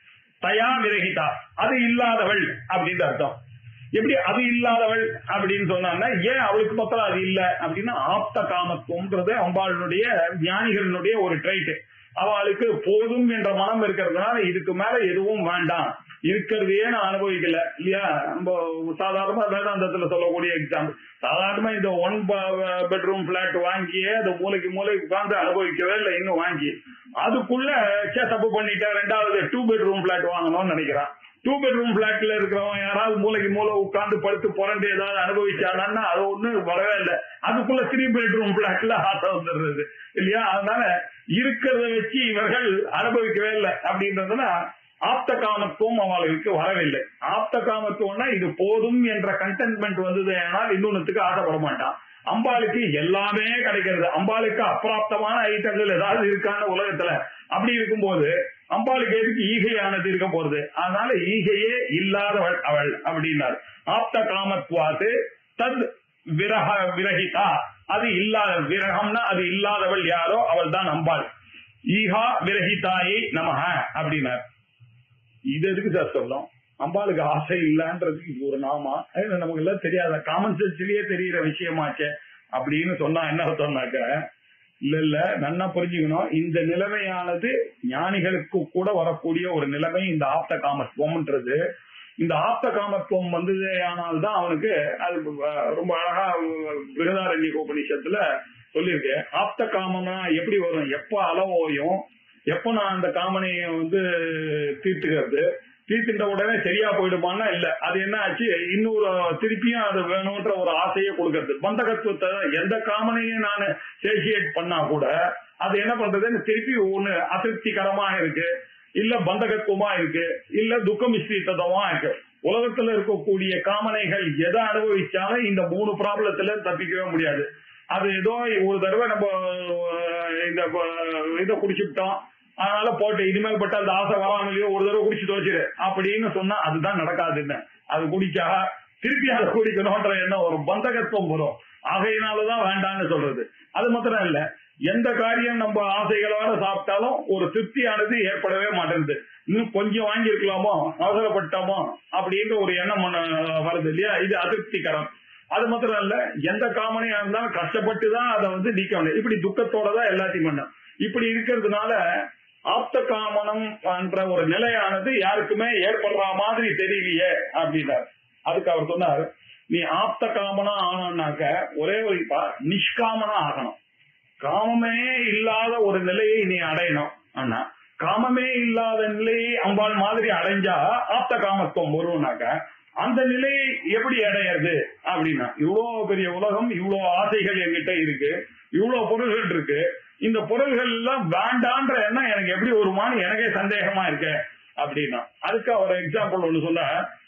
[SPEAKER 1] தயா விரகிதா அது இல்லாதவள் அப்படின்னு அர்த்தம் எப்படி அது இல்லாதவள் அப்படின்னு சொன்னான்னா ஏன் அவளுக்கு மொத்தம் அது இல்ல அப்படின்னா ஆப்த காமத்துவம்ன்றது அம்பாளுடைய ஞானிகளினுடைய ஒரு ட்ரைட் அவளுக்கு போதும் என்ற மனம் இருக்கிறதுனால இதுக்கு மேல எதுவும் வேண்டாம் இருக்கிறதையே நான் அனுபவிக்கல இல்லையா நம்ம சாதாரணமா வேதாந்தத்துல சொல்லக்கூடிய எக்ஸாம்பிள் சாதாரணமா இந்த ஒன் பெட்ரூம் பிளாட் வாங்கியே அந்த மூலைக்கு மூலை உட்கார்ந்து அனுபவிக்கவே இல்லை இன்னும் வாங்கி அதுக்குள்ள சே தப்பு பண்ணிட்டேன் ரெண்டாவது டூ பெட்ரூம் பிளாட் வாங்கணும்னு நினைக்கிறான் டூ பெட்ரூம் பிளாட்ல இருக்கிறவன் யாராவது மூலைக்கு மூலை உட்கார்ந்து படுத்து புரண்டு ஏதாவது அனுபவிச்சானா அது ஒண்ணு வரவே இல்லை அதுக்குள்ள த்ரீ பெட்ரூம் பிளாட்ல ஆசை வந்துடுறது இல்லையா அதனால இருக்கிறத வச்சு இவர்கள் அனுபவிக்கவே இல்லை அப்படின்றதுனா ஆப்த காமத்துவம் அவர்களுக்கு வரவில்லை ஆப்த காமத்துவம்னா இது போதும் என்ற கண்டென்ட்மெண்ட் வந்தது ஆனால் இன்னொன்னுக்கு ஆசைப்பட மாட்டான் அம்பாளுக்கு எல்லாமே கிடைக்கிறது அம்பாளுக்கு அப்பிராப்தமான ஐட்டங்கள் ஏதாவது இருக்கான உலகத்துல அப்படி இருக்கும்போது அம்பாளுக்கு எதுக்கு ஈகையானது இருக்க போறது அதனால ஈகையே இல்லாதவள் அவள் அப்படின்னார் ஆப்த காமத்வாத்து தத் விரக விரகிதா அது இல்லாத விரகம்னா அது இல்லாதவள் யாரோ அவள் தான் அம்பாள் ஈகா விரகிதாயை நமக அப்படின்னார் இது எதுக்கு சார் சொல்லும் அம்பாளுக்கு ஆசை இல்லன்றதுக்கு இது ஒரு நாமா அது நமக்கு எல்லாம் தெரியாத காமன் சென்ஸ்லயே தெரியிற விஷயமாச்சே அப்படின்னு சொன்னா என்ன அர்த்தம்னாக்க இல்ல இல்ல நன்னா புரிஞ்சுக்கணும் இந்த நிலைமையானது ஞானிகளுக்கு கூட வரக்கூடிய ஒரு நிலைமை இந்த ஆப்த காமத்துவம்ன்றது இந்த ஆப்த காமத்துவம் வந்ததே ஆனால்தான் அவனுக்கு அது அஹ், ரொம்ப அழகா பிருகதாரண்ய உபநிஷத்துல சொல்லியிருக்கு ஆப்த காமனா எப்படி வரும் எப்ப அளவோயும் எப்ப நான் அந்த காமனைய வந்து தீர்த்துக்கிறது தீர்த்துட்ட உடனே சரியா போயிடுமான்னா இல்ல அது என்ன ஆச்சு இன்னொரு திருப்பியும் அது வேணும்ன்ற ஒரு ஆசையை கொடுக்கறது பந்தகத்துவத்தை எந்த காமனையும் நான் சேஷியேட் பண்ணா கூட அது என்ன பண்றது திருப்பி ஒண்ணு அதிருப்திகரமா இருக்கு இல்ல பந்தகத்துவமா இருக்கு இல்ல துக்க மிஸ்ரீத்ததமா இருக்கு உலகத்துல இருக்கக்கூடிய காமனைகள் எதை அனுபவிச்சாலும் இந்த மூணு ப்ராப்ளத்துல தப்பிக்கவே முடியாது அது ஏதோ ஒரு தடவை நம்ம அஹ், இந்த அஹ், இதை குடிச்சுட்டோம் அதனால போட்டு இனிமேல் பட்ட அந்த ஆசை வராமலையோ ஒரு தடவை குடிச்சு தோச்சிரு அப்படின்னு சொன்னா அதுதான் நடக்காதுன்னு அது குடிச்சா திருப்பி அதை குடிக்கணும்ன்ற எண்ணம் ஒரு பந்தகத்துவம் வரும் ஆகையினாலதான் வேண்டாம்னு சொல்றது அது மாத்திரம் இல்ல எந்த காரியம் நம்ம ஆசைகளோட சாப்பிட்டாலும் ஒரு திருப்தியானது ஏற்படவே மாட்டேங்குது இன்னும் கொஞ்சம் வாங்கி இருக்கலாமோ அவசரப்பட்டோமோ அப்படின்ற ஒரு எண்ணம் ஒண்ணு வருது இல்லையா இது அதிருப்திகரம் அது மாத்திரம் இல்ல எந்த காமனையா இருந்தாலும் கஷ்டப்பட்டு தான் அதை வந்து நீக்க முடியும் இப்படி துக்கத்தோட தான் எல்லாத்தையும் பண்ணும் இப்படி இருக்கிறதுனால ஆப்த காமனம் என்ற ஒரு நிலையானது யாருக்குமே ஏற்படுற மாதிரி தெரியலையே அப்படின்னார் அதுக்கு அவர் சொன்னார் நீ ஆப்த காமனா ஆனோம்னாக்க ஒரே ஒரு இப்ப நிஷ்காமனா ஆகணும் காமமே இல்லாத ஒரு நிலையை நீ அடையணும் ஆனா காமமே இல்லாத நிலையை அம்பாள் மாதிரி அடைஞ்சா ஆப்த காமத்துவம் வரும்னாக்க அந்த நிலையை எப்படி அடையிறது அப்படின்னா இவ்வளவு பெரிய உலகம் இவ்வளவு ஆசைகள் என்கிட்ட இருக்கு இவ்வளவு பொருள்கள் இருக்கு இந்த பொருள்கள் எல்லாம் வேண்டான்ற எண்ணம் எனக்கு எப்படி வருமானு எனக்கே சந்தேகமா இருக்கு அப்படின்னா அதுக்கு அவர் எக்ஸாம்பிள் ஒண்ணு சொன்ன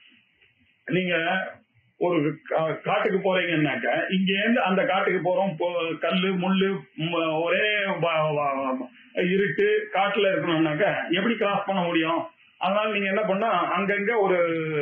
[SPEAKER 1] நீங்க ஒரு கா- காட்டுக்கு போறீங்கன்னாக்க இங்க இருந்து அந்த காட்டுக்கு போறோம் போ- கல்லு முள்ளு ம- ஒரே வ- வ- இருட்டு காட்டுல இருக்கணும்னாக்க எப்படி கிராஸ் பண்ண முடியும் அதனால நீங்க என்ன பண்ணா அங்கங்க ஒரு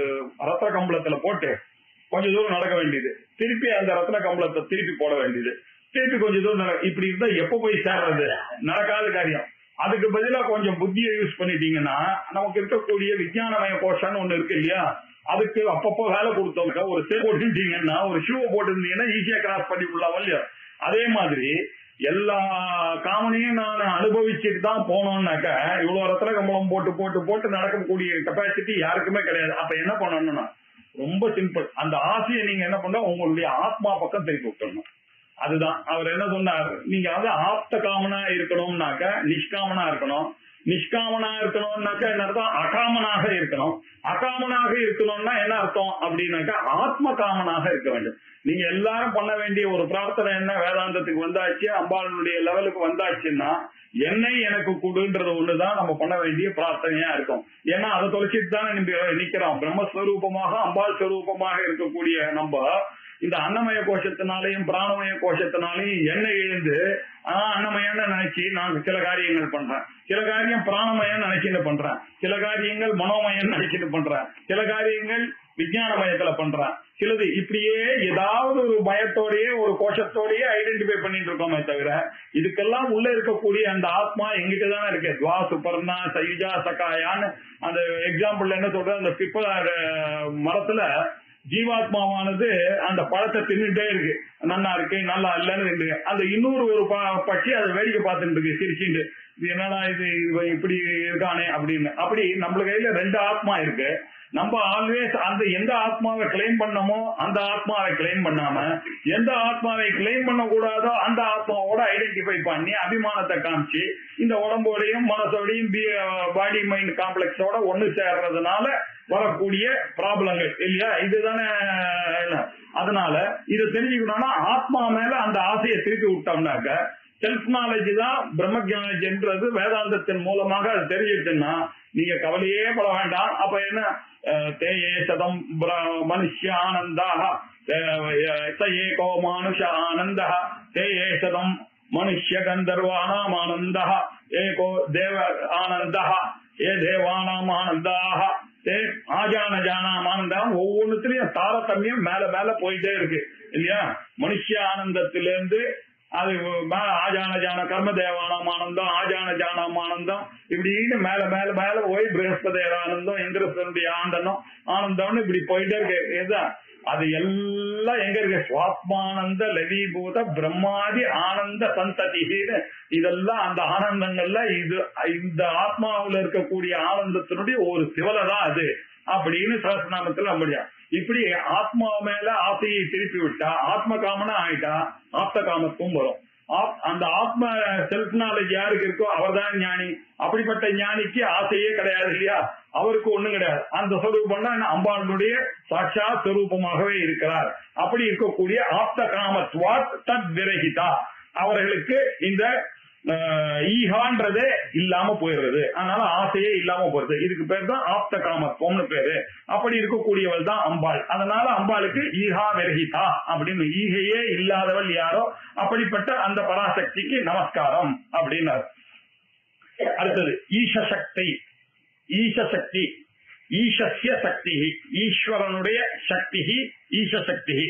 [SPEAKER 1] ரத்த கம்பளத்துல போட்டு கொஞ்ச தூரம் நடக்க வேண்டியது திருப்பி அந்த ரத்ன கம்பளத்தை திருப்பி போட வேண்டியது திருப்பி கொஞ்ச தூரம் நட- இப்படி இருந்தா எப்ப போய் சேர்றது நடக்காத காரியம் அதுக்கு பதிலா கொஞ்சம் புத்தியை யூஸ் பண்ணிட்டீங்கன்னா நமக்கு இருக்கக்கூடிய விஞ்ஞானமய கோஷம்னு ஒண்ணு இருக்கு இல்லையா அதுக்கு அப்பப்போ வேலை கொடுத்தவங்க ஒரு செல் போட்டுட்டீங்கன்னா ஒரு ஷூ போட்டிருந்தீங்கன்னா ஈஸியா கிராஸ் பண்ணி விடலாம் இல்லையா அதே மாதிரி எல்லா காமனையும் நான் அனுபவிச்சுட்டு தான் போனோம்னாக்க இவ்வளவு ரத்ன கம்பளம் போட்டு போட்டு போட்டு நடக்கக்கூடிய கெப்பாசிட்டி யாருக்குமே கிடையாது அப்ப என்ன பண்ணணும்னா ரொம்ப சிம்பிள் அந்த ஆசையை நீங்க என்ன பண்ண உங்களுடைய ஆத்மா பக்கம் திருப்பி விட்டுறணும் அதுதான் அவர் என்ன சொன்னார் நீங்க வந்து ஆப்த காமனா இருக்கணும்னாக்க நிஷ்காமனா இருக்கணும் நிஷ்காமனா இருக்கணும்னாக்க என்ன அர்த்தம் அகாமனாக இருக்கணும் அகாமனாக இருக்கணும்னா என்ன அர்த்தம் அப்படின்னாக்கா ஆத்ம காமனாக இருக்க வேண்டும் நீங்க எல்லாரும் பண்ண வேண்டிய ஒரு பிரார்த்தனை என்ன வேதாந்தத்துக்கு வந்தாச்சு அம்பாளுடைய லெவலுக்கு வந்தாச்சுன்னா என்னை எனக்கு கொடுன்றது ஒண்ணுதான் நம்ம பண்ண வேண்டிய பிரார்த்தனையா இருக்கும் ஏன்னா அதை தொலைச்சிட்டு தானே நிம்ப- நிக்கிறோம் பிரம்மஸ்வரூபமாக அம்பாள் ஸ்வரூபமாக இருக்கக்கூடிய நம்ம இந்த அன்னமய கோஷத்தினாலையும் பிராணமய கோஷத்தினாலையும் எண்ணெய் எழுந்து ஆஹ் அன்னமயம்னு நினைச்சு நான் சில காரியங்கள் பண்றேன் சில காரியம் பிராணமயம் நினைச்சுட்டு பண்றேன் சில காரியங்கள் மனோமயம் நினைச்சுட்டு பண்றேன் சில காரியங்கள் விஞ்ஞான மயத்துல பண்றேன் சிலது இப்படியே ஏதாவது ஒரு மயத்தோடயே ஒரு கோஷத்தோடயே ஐடென்டிஃபை பண்ணிட்டு இருக்கோமே தவிர இதுக்கெல்லாம் உள்ள இருக்கக்கூடிய அந்த ஆத்மா எங்கிட்ட தானே இருக்கு துவா சுபர்ணா சைஜா சகாயான்னு அந்த எக்ஸாம்பிள் என்ன சொல்றது அந்த பிப்ப அஹ், மரத்துல ஜீவாத்மாவானது அந்த பழத்தை தின்னுட்டே இருக்கு நல்லா இருக்கு நல்லா இல்லன்னு இருக்கு. அந்த இன்னொரு ஒரு ப- பட்சி அதை வேடிக்கை பார்த்துட்டு இருக்கு சிரிச்சுட்டு இது என்னடா இது இவன் இப்படி இருக்கானே அப்படின்னு அப்படி நம்ம கையில ரெண்டு ஆத்மா இருக்கு நம்ம ஆல்வேஸ் அந்த எந்த ஆத்மாவை கிளைம் பண்ணமோ அந்த ஆத்மாவை கிளைம் பண்ணாம எந்த ஆத்மாவை கிளைம் பண்ண கூடாதோ அந்த ஆத்மாவோட ஐடென்டிஃபை பண்ணி அபிமானத்தை காமிச்சு இந்த உடம்போடையும் மனசோடையும் பாடி மைண்ட் காம்ப்ளெக்ஸோட ஒண்ணு சேர்றதுனால வரக்கூடிய ப்ராப்ளங்கள் இல்லையா இதுதானே என்ன? அதனால இதை தெரிஞ்சுக்கணும்னா ஆத்மா மேல அந்த ஆசையை திருப்பி விட்டோம்னாக்க செல்ஃப் நாலேஜ் தான் பிரம்ம என்றது வேதாந்தத்தின் மூலமாக அது தெரிஞ்சிட்டுன்னா நீங்க கவலையே பட வேண்டாம் அப்ப என்ன அஹ், தேயே சதம் பிர- மனுஷ்ய ஆனந்தாக ச ஏகோ மானுஷ ஆனந்த தேயே சதம் மனுஷ்ய கந்தர்வானாம் ஆனந்த ஏகோ தேவ ஆனந்த ஏ தேவானாம் ஆனந்தாக ஏ ஆஜான ஜானாம் ஆனந்தம் ஒவ்வொன்றுத்திலையும் தாரதமியம் மேல மேல போயிட்டே இருக்கு இல்லையா மனுஷ ஆனந்தத்திலிருந்து அது மே- ஆஜான ஜான கர்ம தேவானாம் ஆனந்தம் ஆஜான ஜானாம் ஆனந்தம் இப்படின்னு மேல மேல மேல போய் பிரகஸ்பதேர ஆனந்தம் இந்திரசனுடைய ஆனந்தம் ஆனந்தம்னு இப்படி போயிட்டே இருக்கு இதுதான் அது எல்லாம் எங்க இருக்கு சுவாத்மானந்த லவீபூத பிரம்மாதி ஆனந்த சந்ததின்னு இதெல்லாம் அந்த ஆனந்தங்கள்ல இது இந்த ஆத்மாவுல இருக்கக்கூடிய ஆனந்தத்தினுடைய ஒரு சிவலை தான் அது அப்படின்னு சகசிரநாமத்துல நம்படியா இப்படி ஆத்மா மேல ஆசையை திருப்பி விட்டா ஆத்ம காமனா ஆயிட்டா ஆப்த காமத்துவம் வரும் ஆப்- அந்த ஆத்ம செல்ஃப் நாலேஜ் யாருக்கு இருக்கோ அவர்தான் ஞானி அப்படிப்பட்ட ஞானிக்கு ஆசையே கிடையாது இல்லையா அவருக்கு ஒண்ணும் கிடையாது அந்த சொரூபம் தான் அம்பாளுடைய சாட்சா சொரூபமாகவே இருக்கிறார் அப்படி இருக்கக்கூடிய ஆப்த காமத்வாத் தத் விரகிதா அவர்களுக்கு இந்த அஹ், ஈகான்றதே இல்லாம போயிடுறது அதனால ஆசையே இல்லாம போறது இதுக்கு பேர் தான் ஆப்த காமத்துவம்னு பேரு அப்படி இருக்கக்கூடியவள் தான் அம்பாள் அதனால அம்பாளுக்கு ஈகா விரகிதா அப்படின்னு ஈகையே இல்லாதவள் யாரோ அப்படிப்பட்ட அந்த பராசக்திக்கு நமஸ்காரம் அப்படின்னாரு அடுத்தது ஈசசக்தி ஈசசக்தி ஈசஸ்ய சக்தி ஈஸ்வரனுடைய சக்தி ஈசசக்தி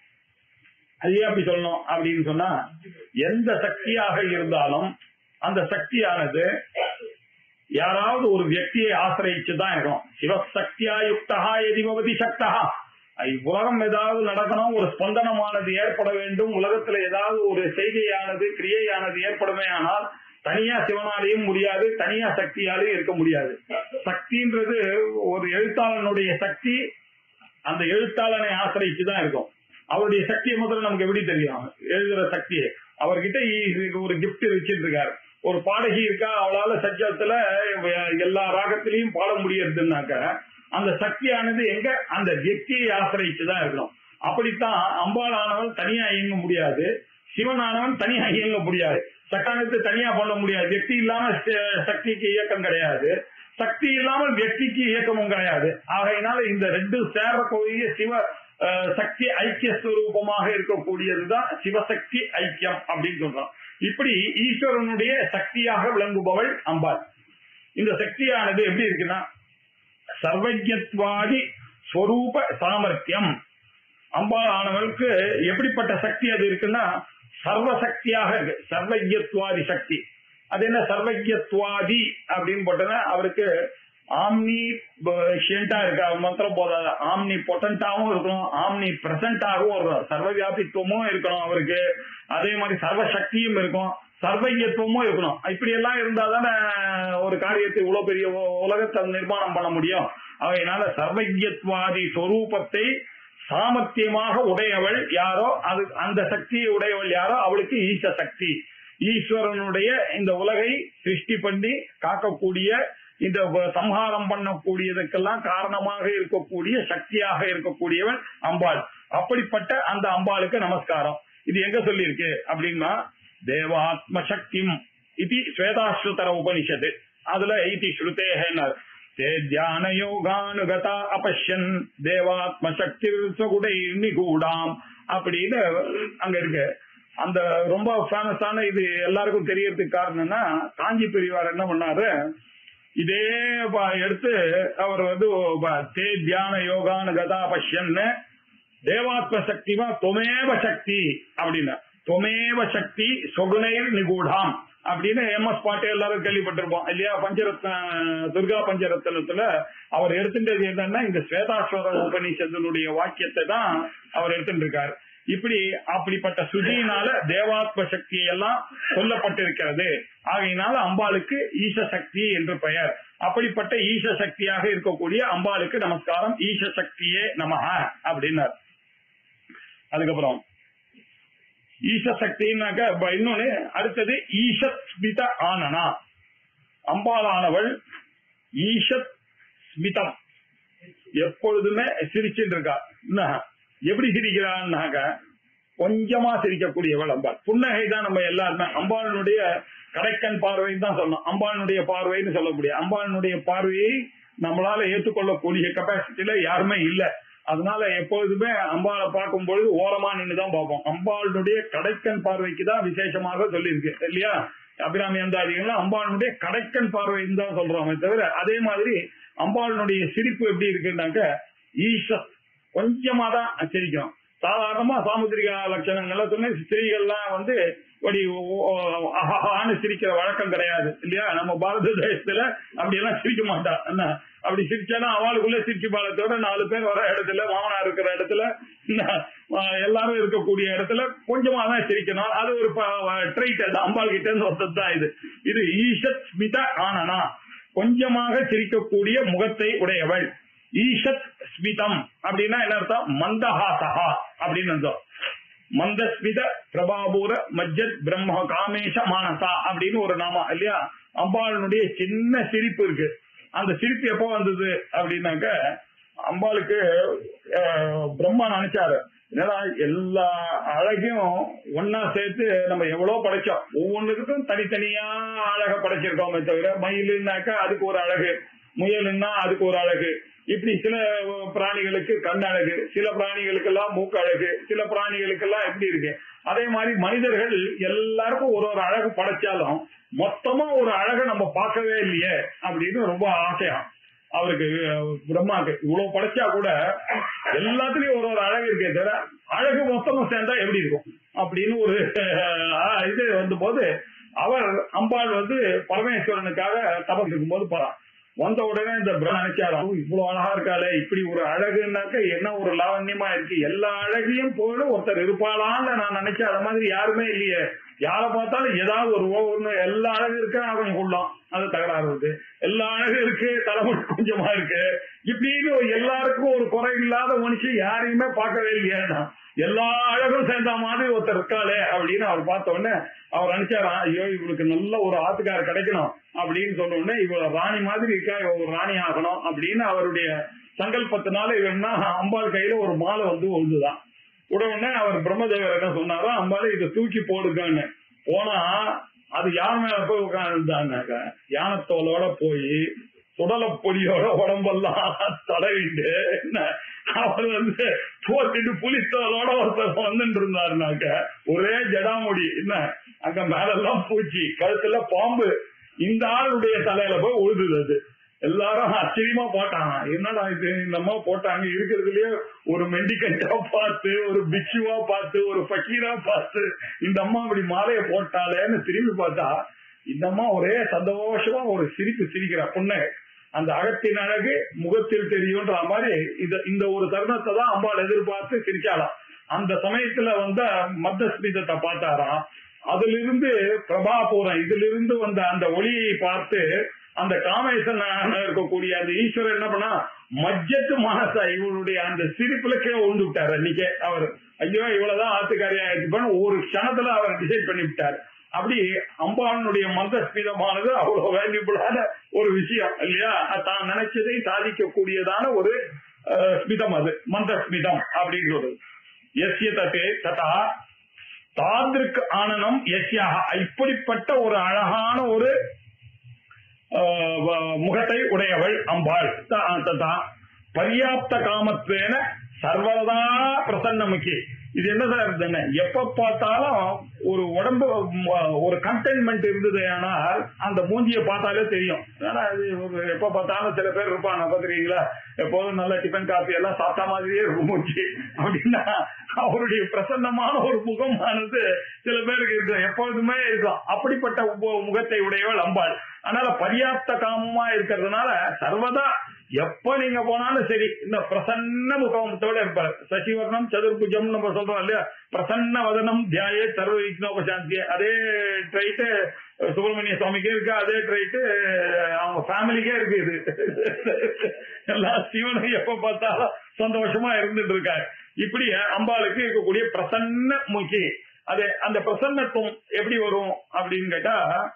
[SPEAKER 1] அது ஏன் அப்படி சொல்லணும் அப்படின்னு சொன்னா எந்த சக்தியாக இருந்தாலும் அந்த சக்தியானது யாராவது ஒரு வியக்தியை ஆசிரியிச்சு தான் இருக்கும் சிவசக்தியா யுக்தா எதிபவதி சக்தா உலகம் ஏதாவது நடக்கணும் ஒரு ஸ்பந்தனமானது ஏற்பட வேண்டும் உலகத்துல ஏதாவது ஒரு செய்கையானது கிரியையானது ஏற்படுமே ஆனால் தனியா சிவனாலையும் முடியாது தனியா சக்தியாலையும் இருக்க முடியாது சக்தின்றது ஒரு எழுத்தாளனுடைய சக்தி அந்த எழுத்தாளனை ஆசிரிச்சு தான் இருக்கும் அவருடைய சக்தியை முதல்ல நமக்கு எப்படி தெரியும் எழுதுற சக்தியை அவர்கிட்ட இ- ஒரு gift வச்சிட்டு இருக்காரு ஒரு பாடகி இருக்கா அவளால சஜ்ஜத்துல எல்லா ராகத்திலையும் பாட முடியறதுனாக்க அந்த சக்தியானது எங்க அந்த வியக்தியை ஆசிரிச்சு தான் இருக்கணும் அப்படித்தான் அம்பாளானவன் தனியா இயங்க முடியாது சிவனானவன் தனியா இயங்க முடியாது சக்கானத்தை தனியா பண்ண முடியாது வியக்தி இல்லாம ச- சக்திக்கு இயக்கம் கிடையாது சக்தி இல்லாமல் வியக்திக்கு இயக்கமும் கிடையாது ஆகையினால இந்த ரெண்டு சேரக்கூடிய சிவ அஹ், சக்தி ஐக்கிய ஸ்வரூபமாக இருக்கக்கூடியதுதான் சிவசக்தி ஐக்கியம் அப்படின்னு சொல்றோம் இப்படி ஈஸ்வரனுடைய சக்தியாக விளங்குபவள் அம்பாள் இந்த சக்தியானது எப்படி இருக்குன்னா சர்வஜத்வாதி ஸ்வரூப சாமர்த்தியம் அம்பாள் ஆனவளுக்கு எப்படிப்பட்ட சக்தி அது இருக்குன்னா சர்வசக்தியாக இருக்கு சர்வஜத்வாதி சக்தி அது என்ன சர்வஜத்வாதி அப்படின்னு போட்டோன்னா அவருக்கு ஆம்னி ஷியண்டா இருக்கு அவர் மந்திரம் போதாது ஆம்னி பொட்டன்டாவும் இருக்கணும் ஆம்னி பிரசன்டாகவும் இருக்கணும் சர்வ வியாபித்துவமும் இருக்கணும் அவருக்கு அதே மாதிரி சர்வ சக்தியும் இருக்கும் சர்வஜத்துவமும் இருக்கணும் இப்படி எல்லாம் இருந்தா தானே ஒரு காரியத்தை இவ்வளவு பெரிய உ- உலகத்தை நிர்மாணம் பண்ண முடியும் அதனால சர்வஜத்வாதி சொரூபத்தை சாமர்த்தியமாக உடையவள் யாரோ அது அந்த சக்தியை உடையவள் யாரோ அவளுக்கு ஈச சக்தி ஈஸ்வரனுடைய இந்த உலகை சிருஷ்டி பண்ணி காக்கக்கூடிய இந்த வ- சம்ஹாரம் பண்ணக்கூடியதுக்கெல்லாம் காரணமாக இருக்கக்கூடிய சக்தியாக இருக்கக்கூடியவள் அம்பாள் அப்படிப்பட்ட அந்த அம்பாளுக்கு நமஸ்காரம் இது எங்க சொல்லியிருக்கு அப்படின்னா தேவாத்ம சக்திம் இது ஸ்வேதாஸ்ருதர உபனிஷத்து அதுல இது ஸ்ருதேகனர் தே தியான யோகானுகதா அபஷ்யன் தேவாத்ம சக்தி சுகுடை நிகூடாம் அப்படின்னு அங்க இருக்கு அந்த ரொம்ப ஃபேமஸான இது எல்லாருக்கும் தெரியறதுக்கு காரணம்னா காஞ்சி பெரியவார் என்ன பண்ணாரு இதே ப- எடுத்து அவர் வந்து ப- தே தியான யோகானு கதா பஷ்யன்னு தேவாத்ம சக்திவா தொமேவ சக்தி அப்படின்னா தொமேவ சக்தி சொகுனைர் நிகூடாம் அப்படின்னு எம் எஸ் பாட்டே எல்லாரும் கேள்விப்பட்டிருப்போம் இல்லையா பஞ்சரத்ன துர்கா பஞ்சரத்னத்துல அவர் எடுத்துட்டது என்னன்னா இந்த ஸ்வேதாஸ்வர உபநிஷத்தினுடைய வாக்கியத்தை தான் அவர் எடுத்துட்டு இருக்காரு இப்படி அப்படிப்பட்ட சுதியினால தேவாத்ம சக்தி எல்லாம் சொல்லப்பட்டிருக்கிறது ஆகையினால அம்பாளுக்கு ஈச சக்தி என்று பெயர் அப்படிப்பட்ட ஈச சக்தியாக இருக்கக்கூடிய அம்பாளுக்கு நமஸ்காரம் ஈச சக்தியே நமஹ அப்படின்னார் அதுக்கப்புறம் ஈச சக்தினாக்க இப்ப இன்னொன்னு அடுத்தது ஈஷத் ஸ்மித ஆனனா அம்பாளானவள் ஈஷத் ஸ்மிதம் எப்பொழுதுமே சிரிச்சுட்டு இருக்கா என்ன எப்படி சிரிக்கிறான்னாக்க கொஞ்சமா சிரிக்கக்கூடியவள் அம்பாள் புன்னகை தான் நம்ம எல்லாருமே அம்பாளுடைய கடைக்கண் பார்வைன்னு தான் சொல்லணும் அம்பாளுடைய பார்வைன்னு சொல்லக்கூடிய அம்பாளுடைய பார்வையை நம்மளால ஏற்றுக்கொள்ளக்கூடிய கெப்பாசிட்டியில யாருமே இல்ல அதனால எப்பொழுதுமே அம்பாளை பார்க்கும் பொழுது ஓரமா நின்று தான் பார்ப்போம் அம்பாளுடைய கடைக்கண் பார்வைக்கு தான் விசேஷமாக சொல்லியிருக்கு இல்லையா அபிராமி அந்தாதிகள்லாம் அம்பாளுடைய கடைக்கண் பார்வைன்னு தான் சொல்றோமே தவிர அதே மாதிரி அம்பாளுடைய சிரிப்பு எப்படி இருக்குன்னாக்க ஈஷத் கொஞ்சமா தான் சிரிக்கும் சாதாரணமா சாமுத்திரிகா லட்சணங்கள்ல சொன்ன ஸ்திரீகள்லாம் வந்து இப்படி ஓ- ஓ- ஆஹான்னு சிரிக்கிற வழக்கம் கிடையாது இல்லையா நம்ம பாரத தேசத்துல அப்படி எல்லாம் சிரிக்க மாட்டா என்ன அப்படி சிரிச்சானா அவளுக்குள்ள சிரிச்சு பாலத்தோட நாலு பேர் வர இடத்துல மாமனார் இருக்கிற இடத்துல என்ன, ஆஹ் எல்லாரும் இருக்கக்கூடிய இடத்துல கொஞ்சமா தான் சிரிக்கணும் அது ஒரு ட்ரைட் அது அம்பாள் கிட்ட இருந்து வந்தது தான் இது இது ஈஷத் ஸ்மித ஆனனா கொஞ்சமாக சிரிக்கக்கூடிய முகத்தை உடையவள் ஈஷத் ஸ்மிதம் அப்படின்னா என்ன அர்த்தம் மந்தஹாசஹா அப்படின்னு அர்த்தம் மந்தஸ்மித பிரபாபூர மஜ்ஜத் பிரம்ம காமேஷ மானசா அப்படின்னு ஒரு நாமா இல்லையா அம்பாளுடைய சின்ன சிரிப்பு இருக்கு அந்த சிரிப்பு எப்போ வந்தது அப்படின்னாக்க அம்பாளுக்கு அஹ், பிரம்மா நினைச்சாரு என்னடா எல்லா அழகையும் ஒன்னா சேர்த்து நம்ம எவ்வளவு படைச்சோம் ஒவ்வொன்றுக்கும் தனித்தனியா அழக படைச்சிருக்கோமே தவிர மயிலுன்னாக்கா அதுக்கு ஒரு அழகு முயலுன்னா அதுக்கு ஒரு அழகு இப்படி சில பிராணிகளுக்கு கண் அழகு சில பிராணிகளுக்கெல்லாம் மூக்கு அழகு சில பிராணிகளுக்கெல்லாம் எப்படி இருக்கு அதே மாதிரி மனிதர்கள் எல்லாருக்கும் ஒரு ஒரு அழகு படைச்சாலும் மொத்தமா ஒரு அழகை நம்ம பார்க்கவே இல்லையே அப்படின்னு ரொம்ப ஆசையா அவருக்கு அஹ், பிரம்மாக்கு இவ்வளவு படைச்சா கூட எல்லாத்துலயும் ஒரு ஒரு அழகு இருக்கே தவிர அழகு மொத்தமா சேர்ந்தா எப்படி இருக்கும் அப்படின்னு ஒரு அஹ், இது வந்த போது அவர் அம்பாள் வந்து பரமேஸ்வரனுக்காக தபஸ் இருக்கும்போது போறான் வந்த உடனே இந்த பிரம்ம நினைச்சாராம் இவ்வளவு அழகா இருக்காளே இப்படி ஒரு அழகுனாக்க என்ன ஒரு லாவண்யமா இருக்கு எல்லா அழகையும் போல ஒருத்தர் இருப்பாளான்னு நான் நினைச்சேன் அது மாதிரி யாருமே இல்லையே யாரை பார்த்தாலும் ஏதாவது ஒரு ஒண்ணு எல்லா அழகு இருக்கு ஆனா கொஞ்சம் உள்ளம் அது தகராறு இருக்கு எல்லா அழகு இருக்கு தலைமுடி கொஞ்சமா இருக்கு இப்படின்னு எல்லாருக்கும் ஒரு குறை இல்லாத மனுஷன் யாரையுமே பார்க்கவே இல்லையா எல்லா அழகும் சேர்ந்த மாதிரி ஒருத்தர் இருக்காளே அப்படின்னு அவர் பார்த்த உடனே அவர் நினைச்சாராம் ஐயோ இவளுக்கு நல்ல ஒரு ஆத்துக்காரர் கிடைக்கணும் அப்படின்னு சொன்ன உடனே இவ ராணி மாதிரி இருக்கா இவ ஒரு ராணி ஆகணும் அப்படின்னு அவருடைய சங்கல்பத்தினால இவன்னா அம்பாள் கையில ஒரு மாலை வந்து விழுந்துதான் உடனே அவர் பிரம்மதேவர் என்ன சொன்னாரோ அம்பாள் இதை தூக்கி போடுங்கன்னு போனா அது யார் மேல போய் உட்காந்துருந்தாங்க யானத்தோலோட போய் சுடல பொடியோட உடம்பெல்லாம் தடவிட்டு என்ன அவர் வந்து போட்டுட்டு புலித்தோலோட ஒருத்தர் வந்துட்டு இருந்தாருனாக்க ஒரே ஜடாமுடி என்ன அங்க மேலெல்லாம் பூச்சி கழுத்துல பாம்பு இந்த ஆளுடைய தலையில போய் உழுதுது அது எல்லாரும் ஆச்சரியமா போட்டாங்க என்னடா இது இந்த அம்மா போட்டாங்க இருக்கிறதுலயே ஒரு மெண்டிகண்டா பார்த்து ஒரு பிக்ஷுவா பார்த்து ஒரு பக்கீரா பார்த்து இந்த அம்மா இப்படி மாலையை போட்டாளேன்னு திரும்பி பார்த்தா இந்த அம்மா ஒரே சந்தோஷமா ஒரு சிரிப்பு சிரிக்கிறா பொண்ணு அந்த அகத்தின் அழகு முகத்தில் தெரியும்ன்ற மாதிரி இந்த இந்த ஒரு தருணத்தை தான் அம்பாள் எதிர்பார்த்து சிரிச்சாலாம் அந்த சமயத்துல வந்த மத்தஸ்மிதத்தை பார்த்தாராம் அதுல இருந்து பிரபாபுரம் இதுல இருந்து வந்த அந்த ஒளியை பார்த்து அந்த காமேசன் இருக்கக்கூடிய அந்த ஈஸ்வரர் என்ன பண்ணா மஜ்ஜத்து மனசா இவளுடைய அந்த சிரிப்புல கீழே உழுந்து விட்டாரு அன்னைக்கு அவர் ஐயோ இவ்வளவுதான் ஆத்துக்காரியா ஆயிடுச்சுப்பான்னு ஒரு க்ஷணத்துல அவர் டிசைட் பண்ணி விட்டாரு அப்படி அம்பாளனுடைய மந்த ஸ்மிதமானது அவ்வளவு வேல்யூபிளான ஒரு விஷயம் இல்லையா தான் நினைச்சதை சாதிக்கக்கூடியதான ஒரு அஹ், ஸ்மிதம் அது மந்த ஸ்மிதம் அப்படின்றது எஸ்ய தட்டே ததா தாந்திருக்கு ஆனனம் எஸ்யாக இப்படிப்பட்ட ஒரு அழகான ஒரு ஆஹ் வ- முகத்தை உடையவள் அம்பாள் த- ததா பர்யாப்த காமத்வேன சர்வதா பிரசன்னமுக்கி இது என்ன சார் தானே எப்ப பார்த்தாலும் ஒரு உடம்பு ம- ஒரு கண்டென்மெண்ட் இருந்தது ஆனால் அந்த மூஞ்சியை பார்த்தாலே தெரியும் ஏன்னா இது ஒரு எப்ப பார்த்தாலும் சில பேர் இருப்பாங்க பாத்துருக்கீங்களா எப்போதும் நல்ல டிஃபன் காஃபி எல்லாம் சாப்பிட்ட மாதிரியே இருக்கும் மூஞ்சி அப்படின்னா அவருடைய பிரசன்னமான ஒரு முகமானது சில பேருக்கு இருக்கு எப்பொழுதுமே இருக்கும் அப்படிப்பட்ட உப- முகத்தை உடையவள் அம்பாள் அதனால பர்யாப்த காமமா இருக்கிறதுனால சர்வதா எப்ப நீங்க போனாலும் சரி இந்த பிரசன்ன முகத்தோட இருப்பார் சசிவர்ணம் சதுர்புஜம் நம்ம சொல்றோம் இல்லையா பிரசன்ன வதனம் தியாயே சர்வ விக்னோபசாந்தி அதே ட்ரைட்டு சுப்பிரமணிய சுவாமிக்கே இருக்கு அதே ட்ரைட்டு அவங்க ஃபேமிலிக்கே இருக்கு இது எல்லா சிவனும் எப்ப பார்த்தாலும் சந்தோஷமா இருந்துட்டு இருக்காரு இப்படி அம்பாளுக்கு இருக்கக்கூடிய பிரசன்ன முகி அது அந்த பிரசன்னத்துவம் எப்படி வரும் அப்படின்னு கேட்டா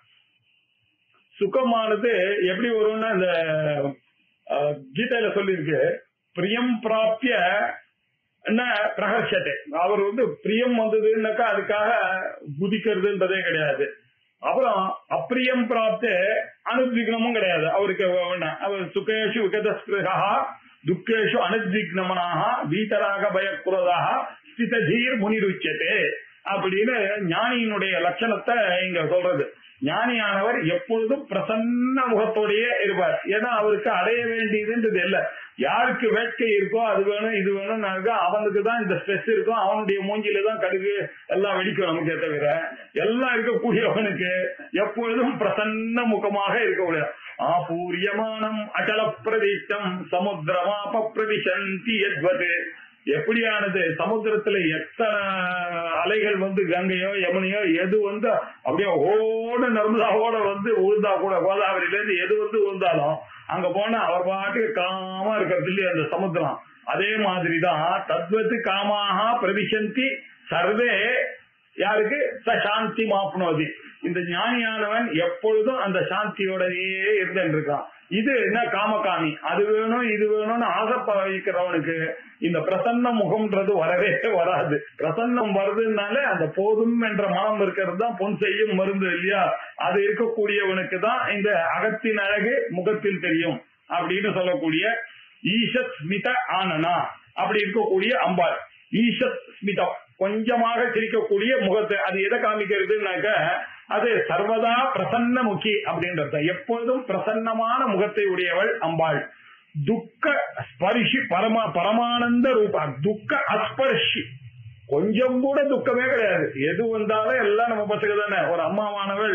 [SPEAKER 1] சுகமானது எப்படி வரும்னா இந்த அஹ், கீதையில சொல்லியிருக்கு பிரியம் பிராப்பிய என்ன பிரகர்ஷத்தை அவர் வந்து பிரியம் வந்ததுன்னாக்கா அதுக்காக குதிக்கிறதுன்றதே கிடையாது அப்புறம் அப்பிரியம் பிராப்த அனுத்விக்னமும் கிடையாது அவருக்கு வேண்டாம். அவர் சுகேஷு விகதஸ்பிருகா துக்கேஷு அனுத்விக்னமனாக வீதராக பயக்குறதாக ஸ்திததீர் முனிருச்சதே அப்படின்னு ஞானியினுடைய லட்சணத்தை இங்க சொல்றது ஞானியானவர் எப்பொழுதும் பிரசன்ன முகத்தோடையே இருப்பார் ஏன்னா அவருக்கு அடைய வேண்டியதுன்றது இல்ல யாருக்கு வேட்கை இருக்கோ அது வேணும் இது வேணும் அவனுக்கு தான் இந்த ஸ்ட்ரெஸ் இருக்கும் அவனுடைய மூஞ்சில தான் கடுகு எல்லாம் வெடிக்கும் நமக்கே தவிர எல்லாம் இருக்கக்கூடியவனுக்கு எப்பொழுதும் பிரசன்ன முகமாக இருக்கக்கூடிய ஆபூரியமானம் அச்சல பிரதிஷ்டம் சமுத்திரமாப பிரவிசந்தி எத்வது எப்படியானது சமுத்திரத்துல எத்தனை அலைகள் வந்து கங்கையோ யமுனையோ எது வந்து அப்படியே ஓட நர்மதாவோட வந்து உழுந்தா கூட கோதாவரியில இருந்து எது வந்து உழுந்தாலும் அங்க போனா அவர் பாட்டுக்கு காமா இருக்கிறது இல்லையா அந்த சமுத்திரம் அதே மாதிரிதான் தத்வத்து காமாக பிரவிசந்தி சர்வே யாருக்கு ச சாந்தி மாப்னோதி இந்த ஞானியானவன் எப்பொழுதும் அந்த சாந்தியோடயே இருந்துட்டு இருக்கான் இது என்ன காமகாமி அது வேணும் இது வேணும்னு ஆசைப்பவிக்கிறவனுக்கு இந்த பிரசன்ன முகம்ன்றது வரவே வராது பிரசன்னம் வருதுனால அந்த போதும் என்ற மனம் இருக்கிறது தான் பொன் செய்யும் மருந்து இல்லையா அது இருக்கக்கூடியவனுக்கு தான் இந்த அகத்தின் அழகு முகத்தில் தெரியும் அப்படின்னு சொல்லக்கூடிய ஈஷத் ஸ்மித ஆனனா அப்படி இருக்கக்கூடிய அம்பாள் ஈஷத் ஸ்மிதம் கொஞ்சமாக சிரிக்கக்கூடிய முகத்தை அது எதை காமிக்கிறதுனாக்க அது சர்வதா பிரசன்ன முகி அப்படின்றது எப்பொழுதும் பிரசன்னமான முகத்தை உடையவள் அம்பாள் துக்க ஸ்பரிஷி பரம பரமானந்த ரூபா துக்க அஸ்பர்ஷி கொஞ்சம் கூட துக்கமே கிடையாது எது வந்தாலும் எல்லாம் நம்ம பசங்க தானே ஒரு அம்மாவானவள்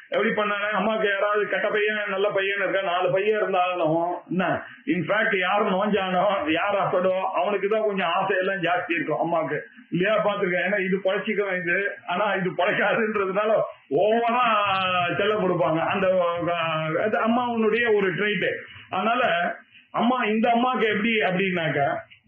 [SPEAKER 1] எப்படி பண்ணாங்க அம்மாக்கு யாராவது கெட்ட பையன் நல்ல பையன் இருக்கா நாலு பையன் இருந்தாலும் என்ன இன்ஃபேக்ட் யாரு நோஞ்சானோ யார் அசடோ அவனுக்கு தான் கொஞ்சம் ஆசை எல்லாம் ஜாஸ்தி இருக்கும் அம்மாக்கு இல்லையா பாத்துருக்கேன் ஏன்னா இது பழச்சிக்கும் இது ஆனா இது பழக்காதுன்றதுனால ஓவரா செல்லம் கொடுப்பாங்க அந்த அஹ், அது அம்மாவுடைய ஒரு ட்ரைட்டு அதனால அம்மா இந்த அம்மாக்கு எப்படி அப்படின்னாக்க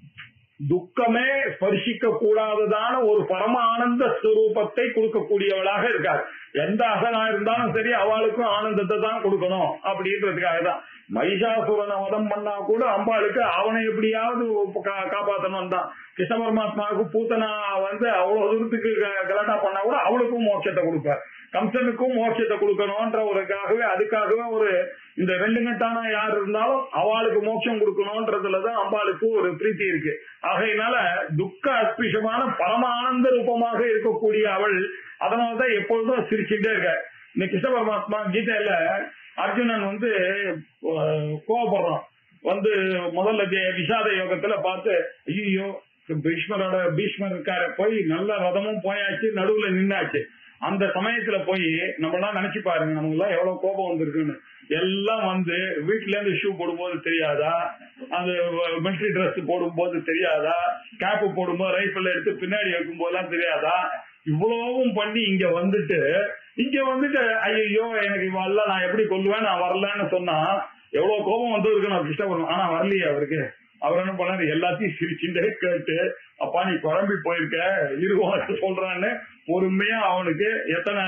[SPEAKER 1] துக்கமே ஸ்பர்சிக்க கூடாததான ஒரு பரம ஆனந்த ஸ்வரூபத்தை கொடுக்கக்கூடியவளாக இருக்கார் எந்த அசனா இருந்தாலும் சரி அவளுக்கும் ஆனந்தத்தை தான் கொடுக்கணும் அப்படின்றதுக்காக தான் மகிஷாசுரனை வதம் பண்ணா கூட அம்பாளுக்கு அவனை எப்படியாவது கா- காப்பாத்தணும் தான் கிருஷ்ண பரமாத்மாவுக்கு பூத்தனா வந்து அவ்வளவு தூரத்துக்கு க- கலாட்டா பண்ணா கூட அவளுக்கும் மோட்சத்தை கொடுப்பார் கம்சனுக்கும் மோட்சத்தை கொடுக்கணும்ன்ற ஒருக்காகவே அதுக்காகவே ஒரு இந்த ரெண்டு கட்டான யார் இருந்தாலும் அவளுக்கு மோட்சம் கொடுக்கணும்ன்றதுலதான் அம்பாளுக்கு ஒரு பிரீத்தி இருக்கு ஆகையினால துக்க அஸ்பிஷமான பரம ஆனந்த ரூபமாக இருக்கக்கூடிய அவள் அதனாலதான் எப்பொழுதும் சிரிச்சுட்டே இருக்க இந்த கிருஷ்ண பரமாத்மா கீதையில அர்ஜுனன் வந்து அஹ், கோவப்படுறான் வந்து முதல்ல தே- விஷாத யோகத்துல பார்த்து ஐயோ பீஷ்மரோட பீஷ்மர் இருக்காரு போய் நல்ல ரதமும் போயாச்சு நடுவுல நின்னாச்சு அந்த சமயத்துல போய் நம்ம எல்லாம் நினைச்சு பாருங்க நமக்கு எல்லாம் எவ்வளவு கோபம் வந்திருக்குன்னு எல்லாம் வந்து வீட்டுல இருந்து ஷூ போடும்போது தெரியாதா அந்த மிலிட்டரி Dress போடும்போது தெரியாதா கேப் போடும்போது ரைஃபிள் எடுத்து பின்னாடி வைக்கும் போதெல்லாம் தெரியாதா இவ்வளவும் பண்ணி இங்க வந்துட்டு இங்க வந்துட்டு ஐயோ எனக்கு வரல நான் எப்படி கொல்லுவேன் நான் வரலன்னு சொன்னா எவ்வளவு கோபம் வந்து இருக்கு நான் கிருஷ்ணபுரம் ஆனா வரலையே அவருக்கு அவர் என்ன பண்ணாரு எல்லாத்தையும் சிரிச்சுட்டே கேட்டு அப்பா நீ குழம்பி போயிருக்க இருவான்னு சொல்றான்னு பொறுமையா அவனுக்கு எத்தனை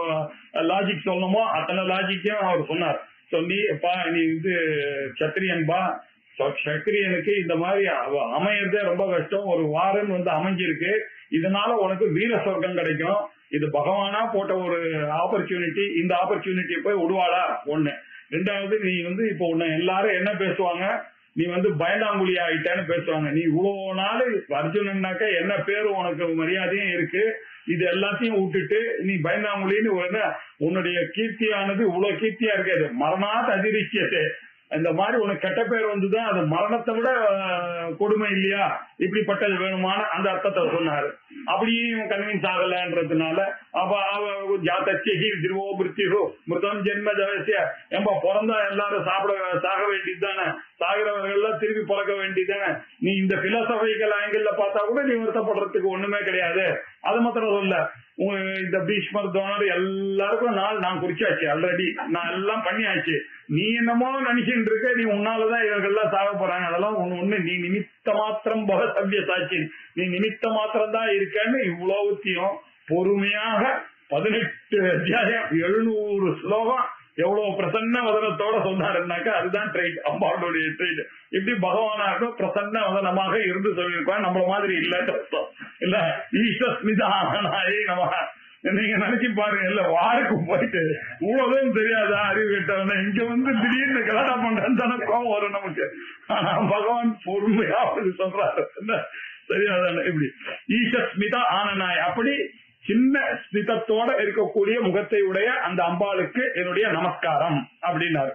[SPEAKER 1] லாஜிக் சொல்லணுமோ அத்தனை லாஜிக்கையும் அவர் சொன்னார் சொல்லி அப்பா நீ வந்து சத்திரியன்பா ச- சத்திரியனுக்கு இந்த மாதிரி அவ- அமையறதே ரொம்ப கஷ்டம் ஒரு வாரம் வந்து அமைஞ்சிருக்கு இதனால உனக்கு வீர சொர்க்கம் கிடைக்கும் இது பகவானா போட்ட ஒரு ஆப்பர்ச்சுனிட்டி இந்த ஆப்பர்ச்சுனிட்டியை போய் விடுவாளா ஒண்ணு ரெண்டாவது நீ வந்து இப்போ உன்னை எல்லாரும் என்ன பேசுவாங்க நீ வந்து பயந்தாங்குழி ஆயிட்டேன்னு பேசுவாங்க நீ இவ்வளவு நாள் அர்ஜுனன்னாக்க என்ன பேரு உனக்கு மரியாதையும் இருக்கு இது எல்லாத்தையும் விட்டுட்டு நீ பயந்தாங்குழின்னு ஒரு என்ன, உன்னுடைய கீர்த்தியானது இவ்வளவு கீர்த்தியா இருக்காது மரணாத் அதிரிச்சியது இந்த மாதிரி உனக்கு கெட்ட பேர் வந்துதான் அது மரணத்தை விட அஹ், கொடுமை இல்லையா இப்படிப்பட்டது வேணுமான அந்த அர்த்தத்தை சொன்னாரு அப்படியும் கன்வின்ஸ் ஆகலன்றதுனால அப்ப அவ ஜாத்தி திருவோ மிருத்தியோ மிருதம் ஜென்ம ஜவசிய ஏம்பா பிறந்தா எல்லாரும் சாப்பிட சாக வேண்டியது தானே சாகிறவர்கள் எல்லாம் திருப்பி பிறக்க வேண்டியதானே நீ இந்த பிலசபிக்கல் ஆங்கிள் பார்த்தா கூட நீ வருத்தப்படுறதுக்கு ஒண்ணுமே கிடையாது அது மாத்திரம் சொல்ல உங்க இந்த பீஷ்மர் தோணர் எல்லாருக்கும் நாள் நான் குறிச்சாச்சு ஆல்ரெடி நான் எல்லாம் பண்ணியாச்சு நீ என்னமோ நினைச்சுட்டு இருக்க நீ உன்னாலதான் இவர்கள்லாம் சாக போறாங்க அதெல்லாம் ஒண்ணு ஒண்ணு நீ நிமித்த மாத்திரம் பக சவ்ய சாட்சி நீ நிமித்த மாத்திரம் தான் இருக்கன்னு இவ்வளவுத்தையும் பொறுமையாக பதினெட்டு அத்தியாயம் எழுநூறு ஸ்லோகம் எவ்வளவு பிரசன்ன வதனத்தோட சொன்னாருன்னாக்கா அதுதான் ட்ரெயின் அம்பாளுடைய ட்ரெயின் இப்படி பகவானாக பிரசன்ன வதனமாக இருந்து சொல்லியிருப்பான் நம்மள மாதிரி இல்லன்னு அர்த்தம் இல்ல ஈஸ்வஸ்மிதானாயே நம நீங்க நினைச்சு பாருங்க இல்ல வாருக்கு போயிட்டு இவ்வளவுதான் தெரியாதா அறிவு கேட்டவன இங்க வந்து திடீர்னு கல்யாணம் பண்றேன்னு தானே கோவம் வரும் நமக்கு ஆனா பகவான் பொறுமையா அப்படி சொல்றாரு என்ன தெரியாதானே இப்படி ஈஸ்வஸ்மிதா ஆனநாய் அப்படி சின்ன ஸ்மிதத்தோட இருக்கக்கூடிய முகத்தை உடைய அந்த அம்பாளுக்கு என்னுடைய நமஸ்காரம் அப்படின்னாரு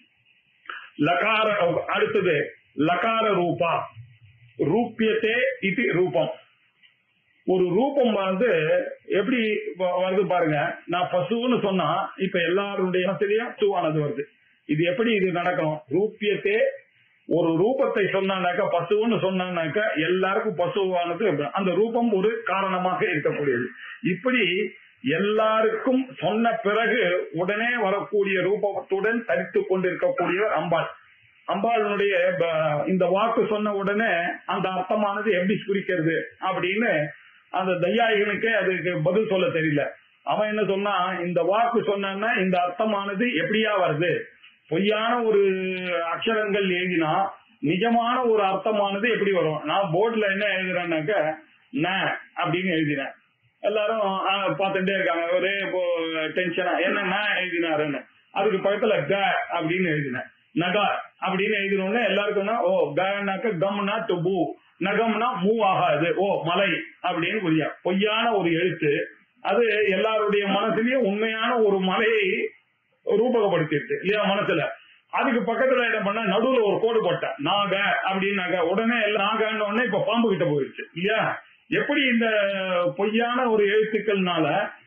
[SPEAKER 1] லகார அடுத்தது லகார ரூபா ரூபியத்தே இது ரூபம் ஒரு ரூபம் வந்து எப்படி வ- வருது பாருங்க நான் பசுன்னு சொன்னா இப்ப எல்லாருடைய இனத்திலையும் பசுவானது வருது இது எப்படி இது நடக்கும் ரூபியத்தே ஒரு ரூபத்தை சொன்னானாக்கா பசுன்னு சொன்னானாக்கா எல்லாருக்கும் பசுவானது அந்த ரூபம் ஒரு காரணமாக இருக்கக்கூடியது இப்படி எல்லாருக்கும் சொன்ன பிறகு உடனே வரக்கூடிய ரூபத்துடன் தரித்து கொண்டிருக்கக்கூடிய அம்பாள் அம்பாளுடைய ப- இந்த வாக்கு சொன்ன உடனே அந்த அர்த்தமானது எப்படி குறிக்கிறது அப்படின்னு அந்த தையாயிகனுக்கே அதுக்கு பதில் சொல்ல தெரியல அவன் என்ன சொன்னா இந்த வாக்கு சொன்னா இந்த அர்த்தமானது எப்படியா வருது பொய்யான ஒரு அக்ஷரங்கள் எழுதினா நிஜமான ஒரு அர்த்தமானது எப்படி வரும் நான் போர்டுல என்ன எழுதுறேன்னாக்க ந அப்படின்னு எழுதினேன் எல்லாரும் ஆ, பார்த்துட்டே இருக்காங்க ஒரே இப்போ டென்ஷனா என்ன ந எழுதினாருன்னு அதுக்கு பக்கத்துல க அப்படின்னு எழுதினேன் நகா அப்படின்னு எழுதினோடனே எல்லாருக்கும் என்ன, ஓ கனாக்க கம்னா டு பூ நகம்னா மூவ் ஆகாது ஓ மலை அப்படின்னு புரியா பொய்யான ஒரு எழுத்து அது எல்லாருடைய மனசுலயும் உண்மையான ஒரு மலையை ரூபகப்படுத்திருக்கு இல்லையா மனசுல அதுக்கு பக்கத்துல என்ன பண்ண நடுவுல ஒரு கோடு போட்டேன் நாக அப்படின்னாக்க உடனே எல்லாம் நாகன்னு உடனே இப்ப பாம்பு கிட்ட போயிடுச்சு இல்லையா எப்படி இந்த பொய்யான ஒரு எழுத்துக்கள்னால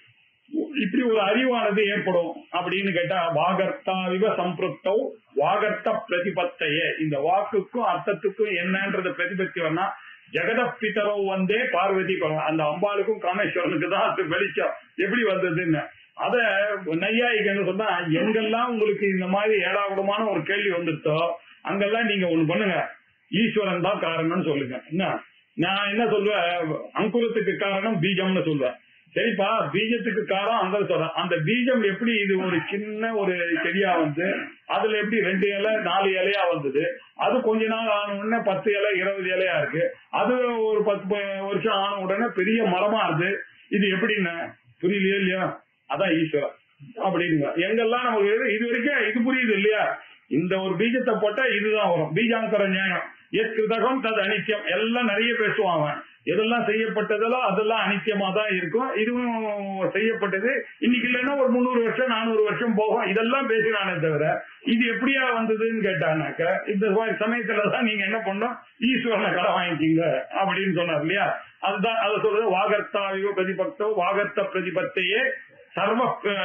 [SPEAKER 1] இப்படி ஒரு அறிவானது ஏற்படும் அப்படின்னு கேட்டா வாகர்த்தா விவ சம்பிருப்தோ வாகர்த்த பிரதிபத்தையே இந்த வாக்குக்கும் அர்த்தத்துக்கும் என்னன்றது பிரதிபத்தி வேணா ஜெகத பிதரோ வந்தே பார்வதி பகவான். அந்த அம்பாளுக்கும் காமேஸ்வரனுக்கு தான் அது வெளிச்சம் எப்படி வந்ததுன்னு அத நையாயிக்கன்னு சொன்னா எங்கெல்லாம் உங்களுக்கு இந்த மாதிரி ஏடாகுடமான ஒரு கேள்வி வந்துருத்தோ அங்கெல்லாம் நீங்க ஒண்ணு பண்ணுங்க ஈஸ்வரன் தான் காரணம்னு சொல்லுங்க என்ன நான் என்ன சொல்லுவேன் அங்குரத்துக்கு காரணம் பீஜம்னு சொல்லுவேன் சரிப்பா பீஜத்துக்கு காரணம் அந்த சொல்றேன் அந்த பீஜம் எப்படி இது ஒரு சின்ன ஒரு செடியா வந்து அதுல எப்படி ரெண்டு இலை நாலு இலையா வந்தது அது கொஞ்ச நாள் ஆன உடனே பத்து இலை இருபது இலையா இருக்கு அது ஒரு பத்து ப- வருஷம் ஆன உடனே பெரிய மரமா இருக்கு இது எப்படின்னு புரியலையா இல்லையா அதான் ஈஸ்வரன் அப்படிங்க எங்கெல்லாம் நமக்கு இது- இது வரைக்கும் இது புரியுது இல்லையா இந்த ஒரு பீஜத்தை போட்டா இதுதான் வரும் பீஜாந்தர நியாயம் எத் கிருதகம் தது அனித்தியம் எல்லாம் நிறைய பேசுவான் அவன் எதெல்லாம் செய்யப்பட்டதெல்லாம் அதெல்லாம் அனித்தியமா தான் இருக்கும் இதுவும் செய்யப்பட்டது இன்னைக்கு இல்லைன்னா ஒரு முந்நூறு வருஷம் நானூறு வருஷம் போகும் இதெல்லாம் பேசினானே தவிர இது எப்படியா வந்ததுன்னு கேட்டானாக்க இந்த மாதிரி சமயத்துல தான் நீங்க என்ன பண்ணணும் ஈஸ்வரனை கடை வாங்கிக்கிங்க அப்படின்னு சொன்னார் இல்லையா அதுதான் அதை சொல்றது வாகர்த்தாவியோ பிரதிபக்தோ வாகர்த்த பிரதிபத்தையே சர்வ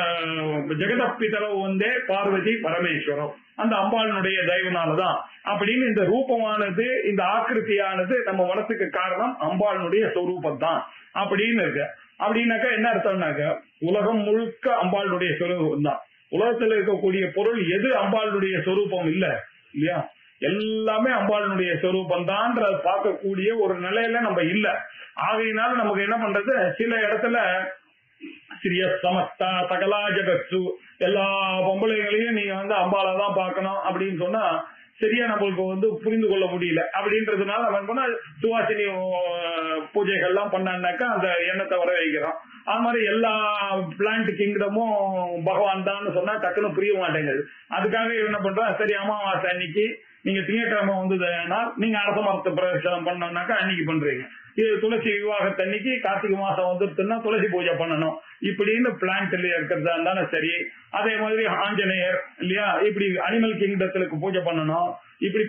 [SPEAKER 1] ஜெகத பிதரவு வந்தே பார்வதி பரமேஸ்வரம் அந்த அம்பாளினுடைய தயவுனாலதான் அப்படின்னு இந்த ரூபமானது இந்த ஆக்கிருத்தியானது நம்ம மனசுக்கு காரணம் அம்பாளினுடைய சொரூபம் தான் அப்படின்னு இருக்கு அப்படின்னாக்கா என்ன அர்த்தம்னாக்க உலகம் முழுக்க அம்பாளுடைய சொரூபம் தான் உலகத்துல இருக்கக்கூடிய பொருள் எது அம்பாளுடைய சொரூபம் இல்ல இல்லையா எல்லாமே அம்பாளுடைய சொரூபம் தான் பார்க்கக்கூடிய ஒரு நிலையில நம்ம இல்ல ஆகையினால நமக்கு என்ன பண்றது சில இடத்துல சிறிய சமஸ்தா சகலா ஜகத்சு எல்லா பொம்பளைகளையும் நீங்க வந்து அம்பால தான் பார்க்கணும் அப்படின்னு சொன்னா சரியா நம்மளுக்கு வந்து புரிந்து கொள்ள முடியல அப்படின்றதுனால அவன் பண்ண சுவாசினி அஹ், பூஜைகள்லாம் பண்ணான்னாக்கா அந்த எண்ணத்தை வர வைக்கிறோம் அது மாதிரி எல்லா பிளான்ட் கிங்டமும் பகவான் தான் சொன்னா டக்குன்னு புரிய மாட்டேங்குது அதுக்காக என்ன பண்றோம் சரி அமாவாசை அன்னைக்கு நீங்க திங்கட்கிழமை வந்ததுன்னா நீங்க அரச மரத்தை பிரவேசனம் பண்ணோம்னாக்கா அன்னைக்கு பண்றீங்க இது துளசி விவாகத்தன்னைக்கு கார்த்திகை மாசம் வந்துருச்சுன்னா துளசி பூஜை பண்ணணும் இப்படின்னு பிளான்ட்ல இருக்கிறதா இருந்தாலும் சரி அதே மாதிரி ஆஞ்சநேயர் இல்லையா இப்படி அனிமல் கிங்டத்துக்கு பூஜை பண்ணணும் இப்படி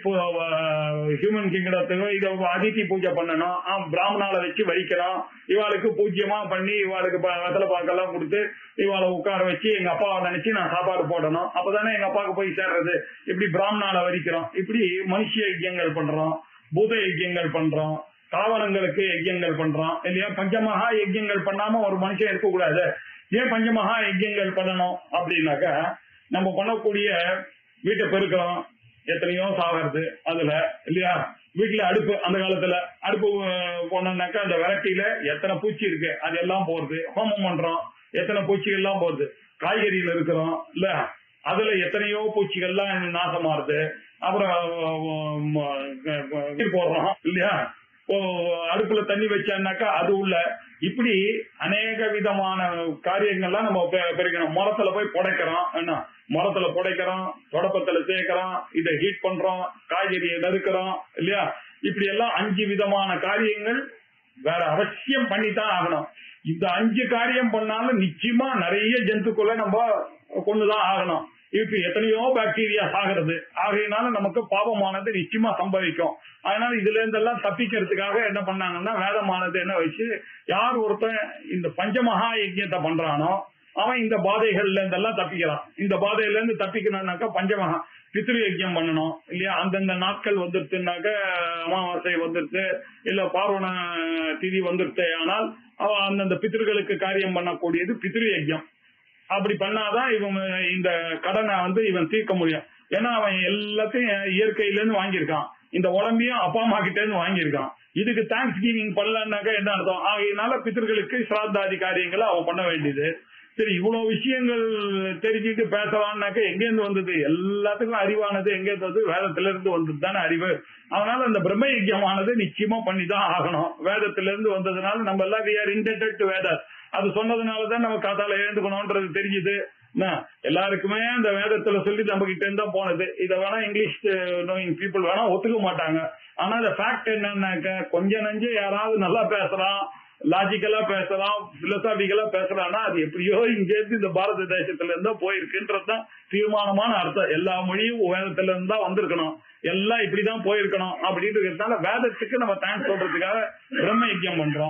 [SPEAKER 1] ஹியூமன் கிங்டத்துக்கு இதை அதித்தி பூஜை பண்ணணும் ஆ, பிராமணால வச்சு வரிக்கணும் இவாளுக்கு பூஜ்யமா பண்ணி இவாளுக்கு ப- வெத்தலை பாக்கெல்லாம் கொடுத்து இவாளை உட்கார வச்சு எங்க அப்பாவை நினைச்சு நான் சாப்பாடு போடணும் அப்பதானே எங்க அப்பாவுக்கு போய் சேர்றது இப்படி பிராமணால வரிக்கிறோம் இப்படி மனுஷ யஜ்யங்கள் பண்றோம் பூத யஜ்யங்கள் பண்றோம் தாவரங்களுக்கு யஜ்யங்கள் பண்றோம் இல்லையா பஞ்சமகா யஜ்யங்கள் பண்ணாம ஒரு மனுஷன் இருக்கக்கூடாது ஏன் பஞ்சமகா யஜ்யங்கள் பண்ணணும் அப்படின்னாக்கா நம்ம பண்ணக்கூடிய வீட்டை பெருக்கிறோம் எத்தனையோ சாகிறது அதுல இல்லையா வீட்டுல அடுப்பு அந்த காலத்துல அடுப்பு அஹ், போனோம்னாக்கா அந்த விரட்டியில எத்தனை பூச்சி இருக்கு அது எல்லாம் போறது ஹோமம் பண்றோம் எத்தனை பூச்சிகள் எல்லாம் போகுது காய்கறியில இருக்கிறோம் இல்ல அதுல எத்தனையோ பூச்சிகள்லாம் நாசமாறுது அப்புறம் உம், அஹ், இது போடுறோம் இல்லையா இப்போ அடுப்புல தண்ணி வச்சான்னாக்கா அது உள்ள இப்படி அநேக விதமான காரியங்கள்லாம் நம்ம பெ- பெருக்கணும் மரத்துல போய் புடைக்கிறோம் என்ன மரத்துல புடைக்கிறோம் தொடப்பத்துல சேர்க்கிறோம் இதை ஹீட் பண்றோம் காய்கறியை நறுக்கிறோம் இல்லையா இப்படி எல்லாம் அஞ்சு விதமான காரியங்கள் வேற அவசியம் பண்ணித்தான் ஆகணும் இந்த அஞ்சு காரியம் பண்ணாலும் நிச்சயமா நிறைய ஜந்துக்களை நம்ம கொண்டுதான் ஆகணும் இப்ப எத்தனையோ பாக்டீரியா சாகிறது ஆகையினால நமக்கு பாவமானது நிச்சயமா சம்பவிக்கும் அதனால இதுல இருந்தெல்லாம் தப்பிக்கிறதுக்காக என்ன பண்ணாங்கன்னா வேதமானது என்ன வச்சு யார் ஒருத்தன் இந்த பஞ்சமகா யஜ்யத்தை பண்றானோ அவன் இந்த பாதைகள்ல இருந்தெல்லாம் தப்பிக்கிறான் இந்த பாதையில இருந்து தப்பிக்கணும்னாக்கா பஞ்சமகா பித்ரு யஜ்யம் பண்ணணும் இல்லையா அந்தந்த நாட்கள் வந்துருச்சுனாக்க அமாவாசை வந்துருச்சு இல்ல பார்வண திதி வந்துருச்சு ஆனால் அவன் அந்தந்த பித்ருகளுக்கு காரியம் பண்ணக்கூடியது பித்ரு யஜ்யம் அப்படி பண்ணாதான் இவன் இந்த கடனை வந்து இவன் தீர்க்க முடியும் ஏன்னா அவன் எல்லாத்தையும் இயற்கையில இருந்து வாங்கியிருக்கான் இந்த உடம்பையும் அப்பா அம்மா கிட்ட இருந்து வாங்கியிருக்கான் இதுக்கு தேங்க்ஸ் கிவிங் பண்ணலன்னாக்கா என்ன அர்த்தம் ஆகையினால பித்தர்களுக்கு சிராத்தாதி காரியங்களை அவன் பண்ண வேண்டியது சரி இவ்வளவு விஷயங்கள் தெரிஞ்சுட்டு பேசலாம்னாக்க எங்க இருந்து வந்தது எல்லாத்துக்கும் அறிவானது எங்க இருந்து வந்தது வேதத்துல இருந்து வந்தது தானே அறிவு அதனால அந்த பிரம்ம யஜ்யமானது நிச்சயமா பண்ணிதான் ஆகணும் வேதத்துல இருந்து வந்ததுனால நம்ம எல்லாம் we are indebted to Veda அது சொன்னதுனாலதான் நம்ம காத்தால எழுந்துக்கணும்ன்றது தெரிஞ்சுது என்ன, எல்லாருக்குமே அந்த வேதத்துல சொல்லி நம்ம கிட்ட இருந்தா போனது இத வேணா இங்கிலீஷ் நோயிங் பீப்புள் வேணா ஒத்துக்க மாட்டாங்க ஆனா அந்த ஃபேக்ட் என்னன்னாக்க கொஞ்ச நஞ்சு யாராவது நல்லா பேசுறான் லாஜிக்கலா பேசலாம் பிலசாபிக்கலா பேசுறான்னா அது எப்படியோ இங்க இருந்து இந்த பாரத தேசத்துல இருந்தா போயிருக்குன்றதுதான் தீர்மானமான அர்த்தம் எல்லா மொழியும் வேதத்துல இருந்தா வந்திருக்கணும் எல்லாம் இப்படிதான் போயிருக்கணும் அப்படின்றதுனால வேதத்துக்கு நம்ம தேங்க்ஸ் சொல்றதுக்காக பிரம்ம யஜ்யம் பண்றோம்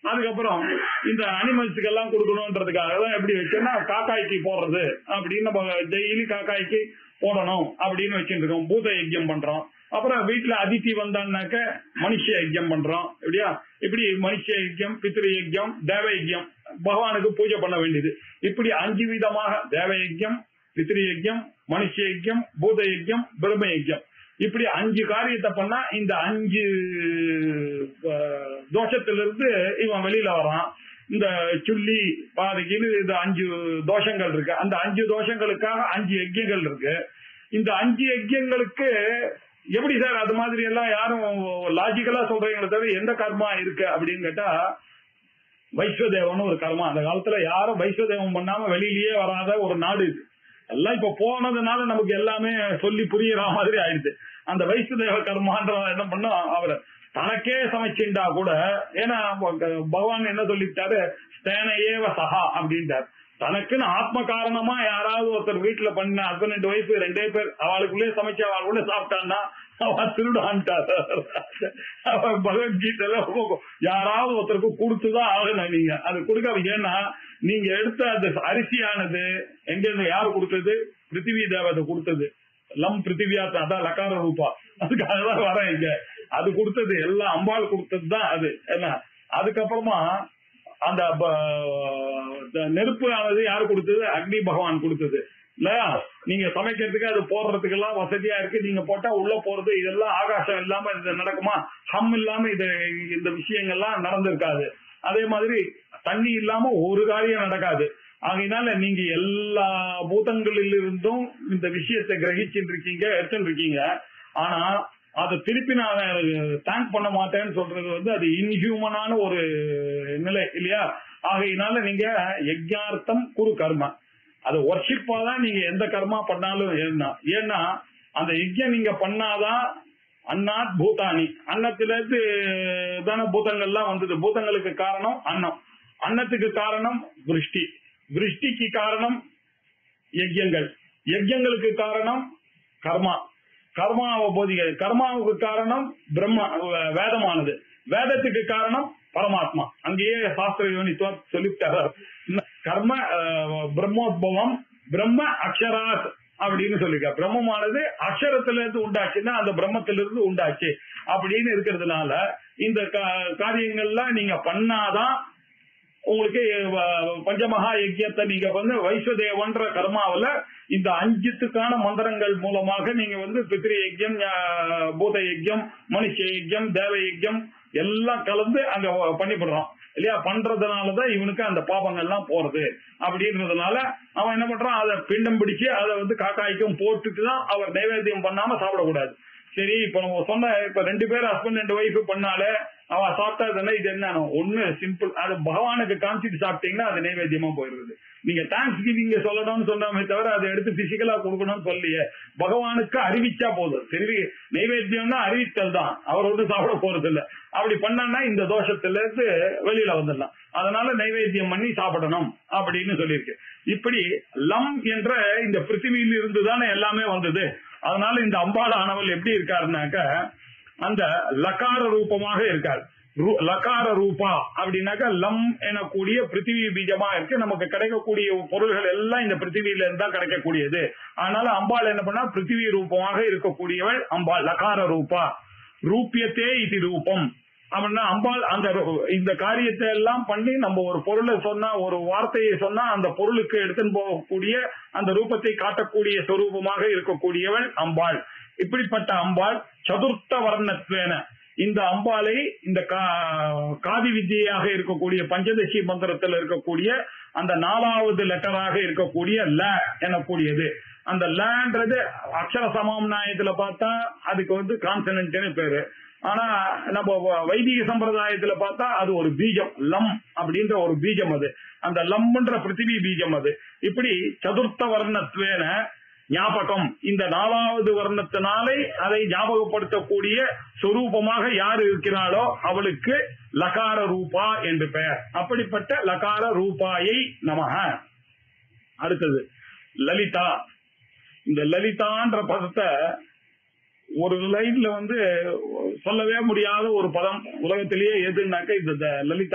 [SPEAKER 1] அதுக்கப்புறம் இந்த அனிமல்ஸுக்கு எல்லாம் கொடுக்கணும்ன்றதுக்காக தான் எப்படி வச்சோம்னா காக்காய்க்கு போடுறது அப்படின்னு நம்ம டெய்லி காக்காய்க்கு போடணும் அப்படின்னு வச்சுட்டு இருக்கோம் பூத யஜ்யம் பண்றோம் அப்புறம் வீட்டுல அதித்தி வந்தான்னாக்க மனுஷ யஜ்யம் பண்றோம் எப்படியா இப்படி மனுஷ யஜ்யம் பித்ரு யஜ்யம் தேவ யஜ்யம் பகவானுக்கு பூஜை பண்ண வேண்டியது இப்படி அஞ்சு விதமாக தேவ யஜ்யம் பித்ரு யஜ்யம் மனுஷ யஜ்யம் பூத யஜ்யம் பிரம்ம யஜ்யம் இப்படி அஞ்சு காரியத்தை பண்ணா இந்த அஞ்சு அஹ், தோஷத்திலிருந்து இவன் வெளியில வரான் இந்த சுள்ளி பாதிக்கின்னு இந்த அஞ்சு தோஷங்கள் இருக்கு அந்த அஞ்சு தோஷங்களுக்காக அஞ்சு யஜ்யங்கள் இருக்கு இந்த அஞ்சு யஜ்யங்களுக்கு எப்படி சார் அது மாதிரி எல்லாம் யாரும் லாஜிக்கலா சொல்றீங்களே தவிர எந்த கர்மா இருக்கு அப்படின்னு கேட்டா வைஸ்வதேவன் ஒரு கர்மா அந்த காலத்துல யாரும் வைஸ்வதேவம் பண்ணாம வெளியிலேயே வராத ஒரு நாடு இது எல்லாம் இப்ப போனதுனால நமக்கு எல்லாமே சொல்லி புரியுற மாதிரி ஆயிடுது அந்த வைஸ்வதேவ கர்மான்ற என்ன பண்ணா அவர் தனக்கே சமைச்சுண்டா கூட ஏன்னா பகவான் என்ன சொல்லிட்டாரு ஸ்தேனையேவ சஹா அப்படின்ட்டார் தனக்குன்னு ஆத்ம காரணமா யாராவது ஒருத்தர் வீட்டுல பண்ண ஹஸ்பண்ட் அண்ட் ஒய்ஃப் ரெண்டே பேர் அவளுக்குள்ளே சமைச்சு அவளுக்குள்ளே சாப்பிட்டான்னா அவன் திருடான்ட்டார் அவன் பகவத்கீதையில ரொம்ப- யாராவது ஒருத்தருக்கு கொடுத்துதான் ஆகணும் நீங்க அது கொடுக்க ஏன்னா நீங்க எடுத்த அந்த அரிசியானது எங்க இருந்து யாரு கொடுத்தது பிருத்திவி தேவதை கொடுத்தது லம் பிருத்திவியாத்த அதான் லக்கார ரூபா அதுக்காக தான் வரேன் இங்க அது கொடுத்தது எல்லாம் அம்பாள் கொடுத்தது தான் அது என்ன அதுக்கப்புறமா அந்த ப- இந்த நெருப்பு ஆனது யாரு கொடுத்தது அக்னி பகவான் கொடுத்தது இல்லையா நீங்க சமைக்கிறதுக்கு அது போடுறதுக்கு எல்லாம் வசதியா இருக்கு நீங்க போட்டா உள்ள போறது இதெல்லாம் ஆகாசம் இல்லாம இது நடக்குமா ஹம் இல்லாம இது இந்த விஷயங்கள்லாம் நடந்திருக்காது அதே மாதிரி தண்ணி இல்லாம ஒரு காரியம் நடக்காது ஆகையினால நீங்க எல்லா பூதங்களில் இருந்தும் இந்த விஷயத்தை கிரகிச்சுட்டு இருக்கீங்க எடுத்துட்டு இருக்கீங்க ஆனா அதை திருப்பி நான் தேங்க் பண்ண மாட்டேன்னு சொல்றது வந்து அது இன்ஹியூமனான ஒரு நிலை இல்லையா ஆகையினால நீங்க யஜ்ஞார்த்தம் குரு கர்மா அது ஒர்ஷிப்பா தான் நீங்க எந்த கர்மா பண்ணாலும் ஏன்னா ஏன்னா அந்த யஜ்யம் நீங்க பண்ணாதான் அன்னாத் பூதானி அன்னத்திலிருந்து தானே பூதங்கள்லாம் வந்தது பூதங்களுக்கு காரணம் அன்னம் அன்னத்துக்கு காரணம் விருஷ்டி விருஷ்டிக்கு காரணம் யஜ்யங்கள் யஜ்யங்களுக்கு காரணம் கர்மா கர்மாவை போதிக்க கர்மாவுக்கு காரணம் பிரம்ம வேதமானது வேதத்துக்கு காரணம் பரமாத்மா அங்கேயே சாஸ்திர யோனித்துவ சொல்லிவிட்டார் கர்ம அஹ், பிரம்மோத்பவம் பிரம்ம அக்ஷராத் அப்படின்னு சொல்லிருக்க பிரம்மமானது அக்ஷரத்துல இருந்து உண்டாச்சுன்னா அந்த பிரம்மத்திலிருந்து இருந்து உண்டாச்சு அப்படின்னு இருக்கிறதுனால இந்த கா- காரியங்கள்லாம் நீங்க பண்ணாதான் உங்களுக்கு வ- பஞ்சமகா யஜ்யத்தை நீங்க வந்து வைஸ்வதேவன்ற கர்மாவுல இந்த அஞ்சுத்துக்கான மந்திரங்கள் மூலமாக நீங்க வந்து பித்ரி யஜ்யம் ஞா- பூத யஜ்யம் மனுஷ யஜ்யம் தேவ யஜ்யம் எல்லாம் கலந்து அங்க பண்ணிவிடுறோம் இல்லையா பண்றதுனாலதான் இவனுக்கு அந்த பாபங்கள்லாம் போறது அப்படின்றதுனால அவன் என்ன பண்றான் அதை பிண்டம் பிடிச்சு அதை வந்து காக்காய்க்கும் போட்டுட்டு தான் அவர் நைவேத்தியம் பண்ணாம சாப்பிடக்கூடாது சரி இப்ப நம்ம சொன்ன இப்ப ரெண்டு பேரும் ஹஸ்பண்ட் அண்ட் ஒய்ஃப் பண்ணாலே அவ சாப்பிட்டா தானே இது என்ன ஒண்ணு சிம்பிள் அது பகவானுக்கு காமிச்சிட்டு சாப்பிட்டீங்கன்னா அது நைவேத்தியமா போயிருது நீங்க தேங்க்ஸ் கிவிங்க சொல்லணும்னு சொன்னாமே தவிர அதை எடுத்து பிசிக்கலா கொடுக்கணும்னு சொல்லியே பகவானுக்கு அறிவிச்சா போதும் சரி நைவேத்தியம்னா அறிவித்தல் தான் அவர் ஒன்றும் சாப்பிட போறது இல்ல அப்படி பண்ணான்னா இந்த தோஷத்துல இருந்து வெளியில வந்துடலாம் அதனால நைவேத்தியம் பண்ணி சாப்பிடணும் அப்படின்னு சொல்லியிருக்கு இப்படி லம் என்ற இந்த பிருத்திவியில் இருந்து தானே எல்லாமே வந்தது அதனால இந்த அம்பாள் ஆனவள் எப்படி இருக்காருனாக்க அந்த லகார ரூபமாக இருக்கார் ரு- லகார ரூபா அப்படின்னாக்க லம் எனக்கூடிய பிருத்திவி பீஜமா இருக்கு நமக்கு கிடைக்கக்கூடிய பொருள்கள் எல்லாம் இந்த பிருத்திவியில இருந்தா கிடைக்கக்கூடியது அதனால அம்பாள் என்ன பண்ணா பிருத்திவி ரூபமாக இருக்கக்கூடியவள் அம்பாள் லகார ரூபா ரூபியத்தே இது ரூபம் அப்படின்னா அம்பாள் அந்த ரு- இந்த காரியத்தை எல்லாம் பண்ணி நம்ம ஒரு பொருளை சொன்னா ஒரு வார்த்தையை சொன்னா அந்த பொருளுக்கு எடுத்துன்னு போகக்கூடிய அந்த ரூபத்தை காட்டக்கூடிய சொரூபமாக இருக்கக்கூடியவள் அம்பாள் இப்படிப்பட்ட அம்பாள் சதுர்த்த வர்ணத்வேன இந்த அம்பாளை இந்த கா- காதி வித்தியாக இருக்கக்கூடிய பஞ்சதசி மந்திரத்தில் இருக்கக்கூடிய அந்த நாலாவது லெட்டராக இருக்கக்கூடிய ல எனக்கூடியது அந்த லன்றது அக்ஷர சமாம்நாயத்துல பார்த்தா அதுக்கு வந்து கான்சனன்ட்னு பேரு ஆனா நம்ம வ- வைதிக சம்பிரதாயத்துல பார்த்தா அது ஒரு பீஜம் லம் அப்படின்ற ஒரு பீஜம் அது அந்த லம்ன்ற பிருத்திவி பீஜம் அது இப்படி சதுர்த்த வர்ணத்வேன ஞாபகம் இந்த நாலாவது வர்ணத்தினாலே அதை ஞாபகப்படுத்தக்கூடிய சொரூபமாக யார் இருக்கிறாளோ அவளுக்கு லகார ரூபா என்று பெயர் அப்படிப்பட்ட லகார ரூபாயை நமக அடுத்தது லலிதா இந்த லலிதான்ற பதத்தை ஒரு லைன்ல வந்து சொல்லவே முடியாத ஒரு பதம் உலகத்திலேயே எதுனாக்க இந்த த- லலிதா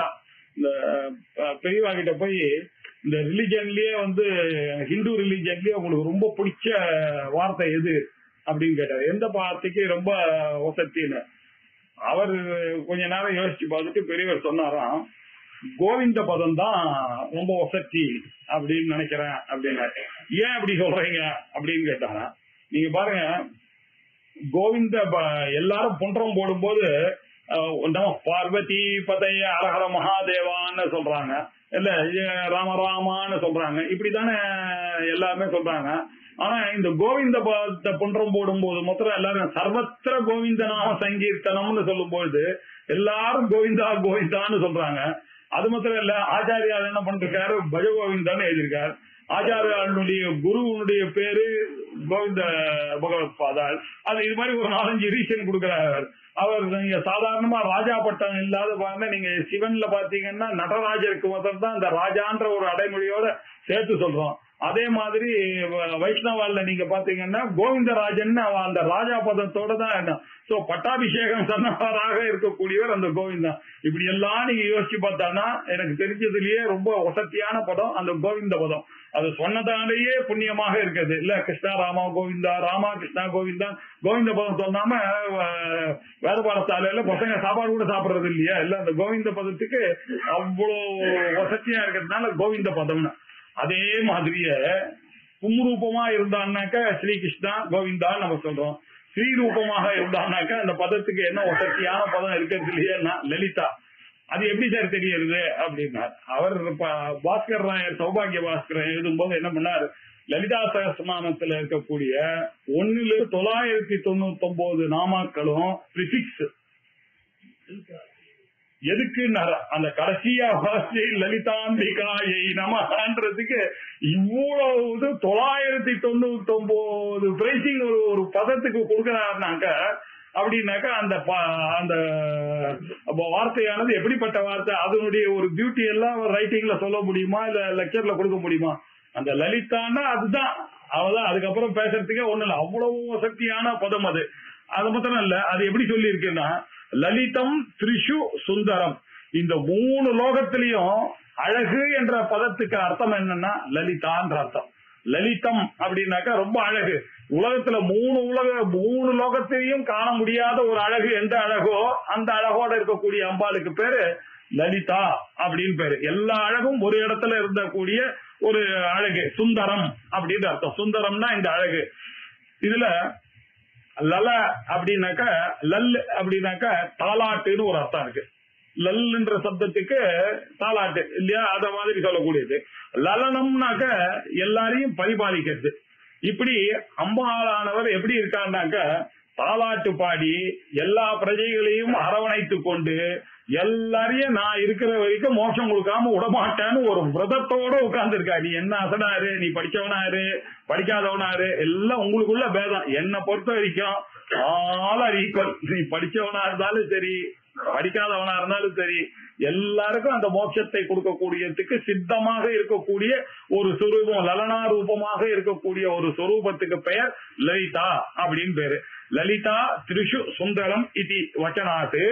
[SPEAKER 1] இந்த அஹ், பெரியவா கிட்ட போய் இந்த ரிலிஜன்லயே வந்து ஹிந்து ரிலிஜன்லயே உங்களுக்கு ரொம்ப பிடிச்ச வார்த்தை எது அப்படின்னு கேட்டாரு எந்த வார்த்தைக்கு ரொம்ப வசத்தின்னு அவர் கொஞ்ச நேரம் யோசிச்சு பார்த்துட்டு பெரியவர் சொன்னாராம் கோவிந்த பதம் தான் ரொம்ப வசதி அப்படின்னு நினைக்கிறேன் அப்படின்னாரு ஏன் அப்படி சொல்றீங்க அப்படின்னு கேட்டாரா நீங்க பாருங்க கோவிந்த ப- எல்லாரும் புன்றம் போடும்போது அஹ், நம பார்வதி பதைய அரஹர மகாதேவான்னு சொல்றாங்க இல்ல இது ராம ராமான்னு சொல்றாங்க இப்படித்தானே எல்லாருமே சொல்றாங்க ஆனா இந்த கோவிந்த பதத்தை புன்றம் போடும்போது மொத்தம் எல்லாரும் சர்வத்திர கோவிந்த நாம சங்கீர்த்தனம்னு சொல்லும்போது எல்லாரும் கோவிந்தா கோவிந்தான்னு சொல்றாங்க அது மாத்திரம் இல்ல ஆச்சாரியார் என்ன பண்ணிருக்காரு பஜ கோவிந்தான்னு எழுதியிருக்காரு ஆச்சாரியாருடைய குருவனுடைய பேரு கோவிந்த பகவத் பாதாள் அது இது மாதிரி ஒரு நாலஞ்சு ரீசன் கொடுக்கிறார் அவர் நீங்க சாதாரணமா ராஜா பட்டம் இல்லாத பாருங்க நீங்க சிவன்ல பாத்தீங்கன்னா நடராஜருக்கு முதல் தான் இந்த ராஜான்ற ஒரு அடைமொழியோட சேர்த்து சொல்றோம் அதே மாதிரி வ- வைஷ்ணவால்ல நீங்க பாத்தீங்கன்னா கோவிந்தராஜன் அவன் அந்த ராஜா பதத்தோட தான் என்ன சோ பட்டாபிஷேகம் சொன்னவராக இருக்கக்கூடியவர் அந்த கோவிந்தா இப்படி எல்லாம் நீங்க யோசிச்சு பார்த்தானா எனக்கு தெரிஞ்சதுலயே ரொம்ப வசதியான பதம் அந்த கோவிந்த பதம் அது சொன்னதாலேயே புண்ணியமாக இருக்குது இல்ல கிருஷ்ணா ராமா கோவிந்தா ராமா கிருஷ்ணா கோவிந்தா கோவிந்த பதம் சொல்லாம அஹ், வேத பாடசாலையில பசங்க சாப்பாடு கூட சாப்பிடுறது இல்லையா இல்ல அந்த கோவிந்த பதத்துக்கு அவ்வளவு வசதியா இருக்கிறதுனால கோவிந்த பதம்னு அதே மாதிரியே பும்ரூபமா இருந்தான்னாக்க ஸ்ரீ கிருஷ்ணா கோவிந்தா நம்ம சொல்றோம் ஸ்ரீ ரூபமாக இருந்தான்னாக்க அந்த பதத்துக்கு என்ன வசதியான பதம் இருக்கிறது இல்லையா லலிதா அது எப்படி சார் தெரியுது அப்படின்னா அவர் ப- பாஸ்கர் ராயர் சௌபாகிய பாஸ்கர் எழுதும்போது என்ன பண்ணாரு லலிதா சகஸ்நாமத்துல இருக்கக்கூடிய ஒண்ணுல தொள்ளாயிரத்தி தொண்ணூத்தி ஒன்பது நாமாக்களும் பிரிபிக்ஸ் எதுக்கு அந்த கடைசியா வாசி லலிதாம்பிகாயை நமன்றதுக்கு இவ்வளவு இது தொள்ளாயிரத்தி தொண்ணூத்தி ஒன்பது பிரைசிங் ஒரு ஒரு பதத்துக்கு கொடுக்கறாருனாக்க அப்படின்னாக்கா அந்த ப- அந்த அப்ப வார்த்தையானது எப்படிப்பட்ட வார்த்தை அதனுடைய ஒரு பியூட்டி எல்லாம் ரைட்டிங்ல சொல்ல முடியுமா இல்ல லெக்சர்ல கொடுக்க முடியுமா அந்த லலிதான்னா அதுதான் அவதான் அதுக்கப்புறம் பேசுறதுக்கே ஒண்ணு இல்ல அவ்வளவு சக்தியான பதம் அது அது மாத்திரம் இல்ல அது எப்படி சொல்லி இருக்குன்னா லலிதம் த்ரிஷு சுந்தரம் இந்த மூணு லோகத்திலையும் அழகு என்ற பதத்துக்கு அர்த்தம் என்னன்னா லலிதான்ற அர்த்தம் லலிதம் அப்படின்னாக்கா ரொம்ப அழகு உலகத்துல மூணு உலக மூணு லோகத்திலையும் காண முடியாத ஒரு அழகு எந்த அழகோ அந்த அழகோட இருக்கக்கூடிய அம்பாளுக்கு பேரு லலிதா அப்படின்னு பேரு எல்லா அழகும் ஒரு இடத்துல இருந்தக்கூடிய ஒரு அழகு சுந்தரம் அப்படின்னு அர்த்தம் சுந்தரம்னா இந்த அழகு இதுல லல அப்படின்னாக்க லல் அப்படின்னாக்க தாலாட்டுன்னு ஒரு அர்த்தம் இருக்கு லல்ன்ற சப்தத்துக்கு தாலாட்டு இல்லையா அத மாதிரி சொல்லக்கூடியது லலனம்னாக்க எல்லாரையும் பரிபாலிக்கிறது இப்படி அம்பாளானவர் எப்படி இருக்காருனாக்க தாலாட்டு பாடி எல்லா பிரஜைகளையும் அரவணைத்து கொண்டு எல்லாரையும் நான் இருக்கிற வரைக்கும் மோட்சம் கொடுக்காம விடமாட்டேன்னு ஒரு விரதத்தோட உட்கார்ந்து இருக்கா நீ என்ன அசனாரு நீ படிச்சவனாரு படிக்காதவனாரு எல்லாம் உங்களுக்குள்ள பேதம் என்னை பொறுத்த வரைக்கும் ஆல் ஆர் ஈக்குவல் நீ படிச்சவனா இருந்தாலும் சரி படிக்காதவனா இருந்தாலும் சரி எல்லாருக்கும் அந்த மோட்சத்தை கொடுக்கக்கூடியதுக்கு சித்தமாக இருக்கக்கூடிய ஒரு சுரூபம் லலனா ரூபமாக இருக்கக்கூடிய ஒரு சுரூபத்துக்கு பெயர் லலிதா அப்படின்னு பேரு லலிதா திரிஷு சுந்தரம் இது வச்சனாத்து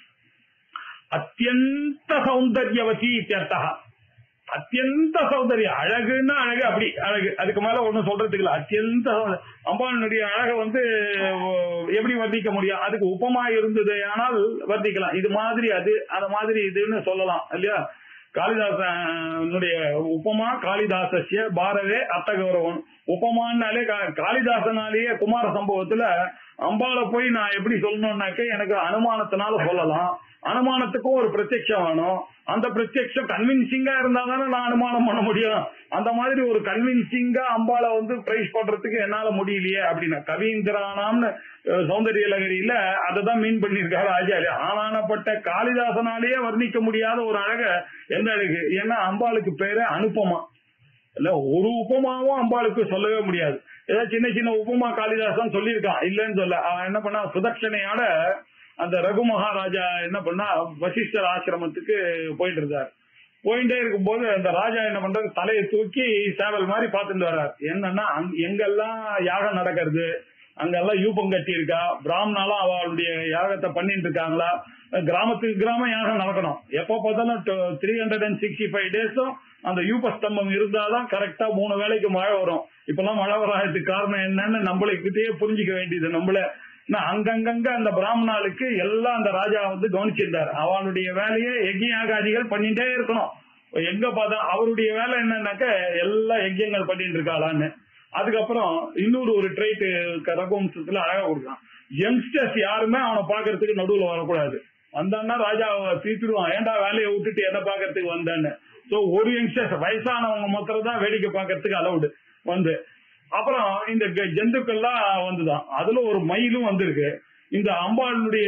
[SPEAKER 1] அத்தியந்த சௌந்தர்யவதி இத்தியர்த்தா அத்தியந்த சௌந்தர்யம் அழகுன்னா அழகு அப்படி அழகு அதுக்கு மேல ஒண்ணும் சொல்றதுக்கு இல்ல அத்தியந்த சௌந்தர்யம். அம்பாளுடைய அழகை வந்து அஹ், எப்படி வர்ணிக்க முடியும் அதுக்கு உபமா இருந்தது ஆனால் வர்ணிக்கலாம் இது மாதிரி அது அந்த மாதிரி இதுன்னு சொல்லலாம் இல்லையா காளிதாசனுடைய உபமா காளிதாசஸ்ய பாரவே அர்த்தகௌரவன் உபமானாலே கா- காளிதாசனாலேயே குமார சம்பவத்துல அம்பாளை போய் நான் எப்படி சொல்லணும்னாக்க எனக்கு அனுமானத்தினால சொல்லலாம் அனுமானத்துக்கும் ஒரு பிரத்யக்ஷம் வேணும் அந்த பிரத்யக்ஷம் கன்வின்சிங்கா இருந்தா தானே நான் அனுமானம் பண்ண முடியும் அந்த மாதிரி ஒரு கன்வின்சிங்கா அம்பாளை வந்து பிரைஸ் பண்றதுக்கு என்னால முடியலையே அப்படின்னா கவீந்திரானாம்னு அஹ், சௌந்தரிய லகரியில அதை தான் மீன் பண்ணியிருக்காரு ஆச்சாரியா ஆனானப்பட்ட காளிதாசனாலேயே வர்ணிக்க முடியாத ஒரு அழக எந்த அழகு ஏன்னா அம்பாளுக்கு பேரு அனுப்பமா இல்ல ஒரு உபமாவும் அம்பாளுக்கு சொல்லவே முடியாது ஏதாவது சின்ன சின்ன உபமா காளிதாசன் சொல்லியிருக்கான் இல்லைன்னு சொல்ல அவன் என்ன பண்ணா சுதட்சணையோட அந்த ரகு மகாராஜா என்ன பண்ணா வசிஷ்டர் ஆசிரமத்துக்கு போயிட்டு இருந்தார் போயிட்டே இருக்கும்போது அந்த ராஜா என்ன பண்றாரு தலையை தூக்கி சேவல் மாதிரி பார்த்துட்டு வர்றார் என்னன்னா அங்க- எங்கெல்லாம் யாகம் நடக்கிறது அங்கெல்லாம் யூபம் கட்டி இருக்கா பிராமணாலும் அவளுடைய யாகத்தை பண்ணிட்டு இருக்காங்களா கிராமத்துக்கு கிராமம் யாகம் நடக்கணும் எப்ப பார்த்தாலும் three hundred and sixty five டேஸும் அந்த யூப ஸ்தம்பம் இருந்தாதான் கரெக்டா மூணு வேளைக்கு மழை வரும் இப்பெல்லாம் மழை வராததுக்கு காரணம் என்னன்னு நம்மளுக்கிட்டே புரிஞ்சுக்க வேண்டியது நம்மள நான் அங்கங்கங்க அந்த பிராமணாளுக்கு எல்லாம் அந்த ராஜா வந்து கவனிச்சிருந்தார் அவனுடைய வேலையை யஜ்யாகாதிகள் பண்ணிட்டே இருக்கணும் எங்க பார்த்தா அவருடைய வேலை என்னன்னாக்க எல்லா யஜ்யங்கள் பண்ணிட்டு இருக்காளான்னு அதுக்கப்புறம் இன்னொரு ஒரு ட்ரைட் ரகுவம்சத்துல அழகா கொடுக்கலாம் யங்ஸ்டர்ஸ் யாருமே அவனை பாக்குறதுக்கு நடுவுல வரக்கூடாது வந்தான்னா ராஜா தீர்த்துடுவான் ஏன்டா வேலையை விட்டுட்டு என்ன பாக்குறதுக்கு வந்தான்னு சோ ஒரு யங்ஸ்டர்ஸ் வயசானவங்க மாத்திரம் தான் வேடிக்கை பாக்குறதுக்கு அலவுடு வந்து அப்புறம் இந்த க- ஜந்துக்கள்லாம் வந்துதான் அதுல ஒரு மயிலும் வந்திருக்கு இந்த அம்பாளுடைய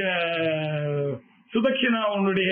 [SPEAKER 1] சுதட்சிணாவுடைய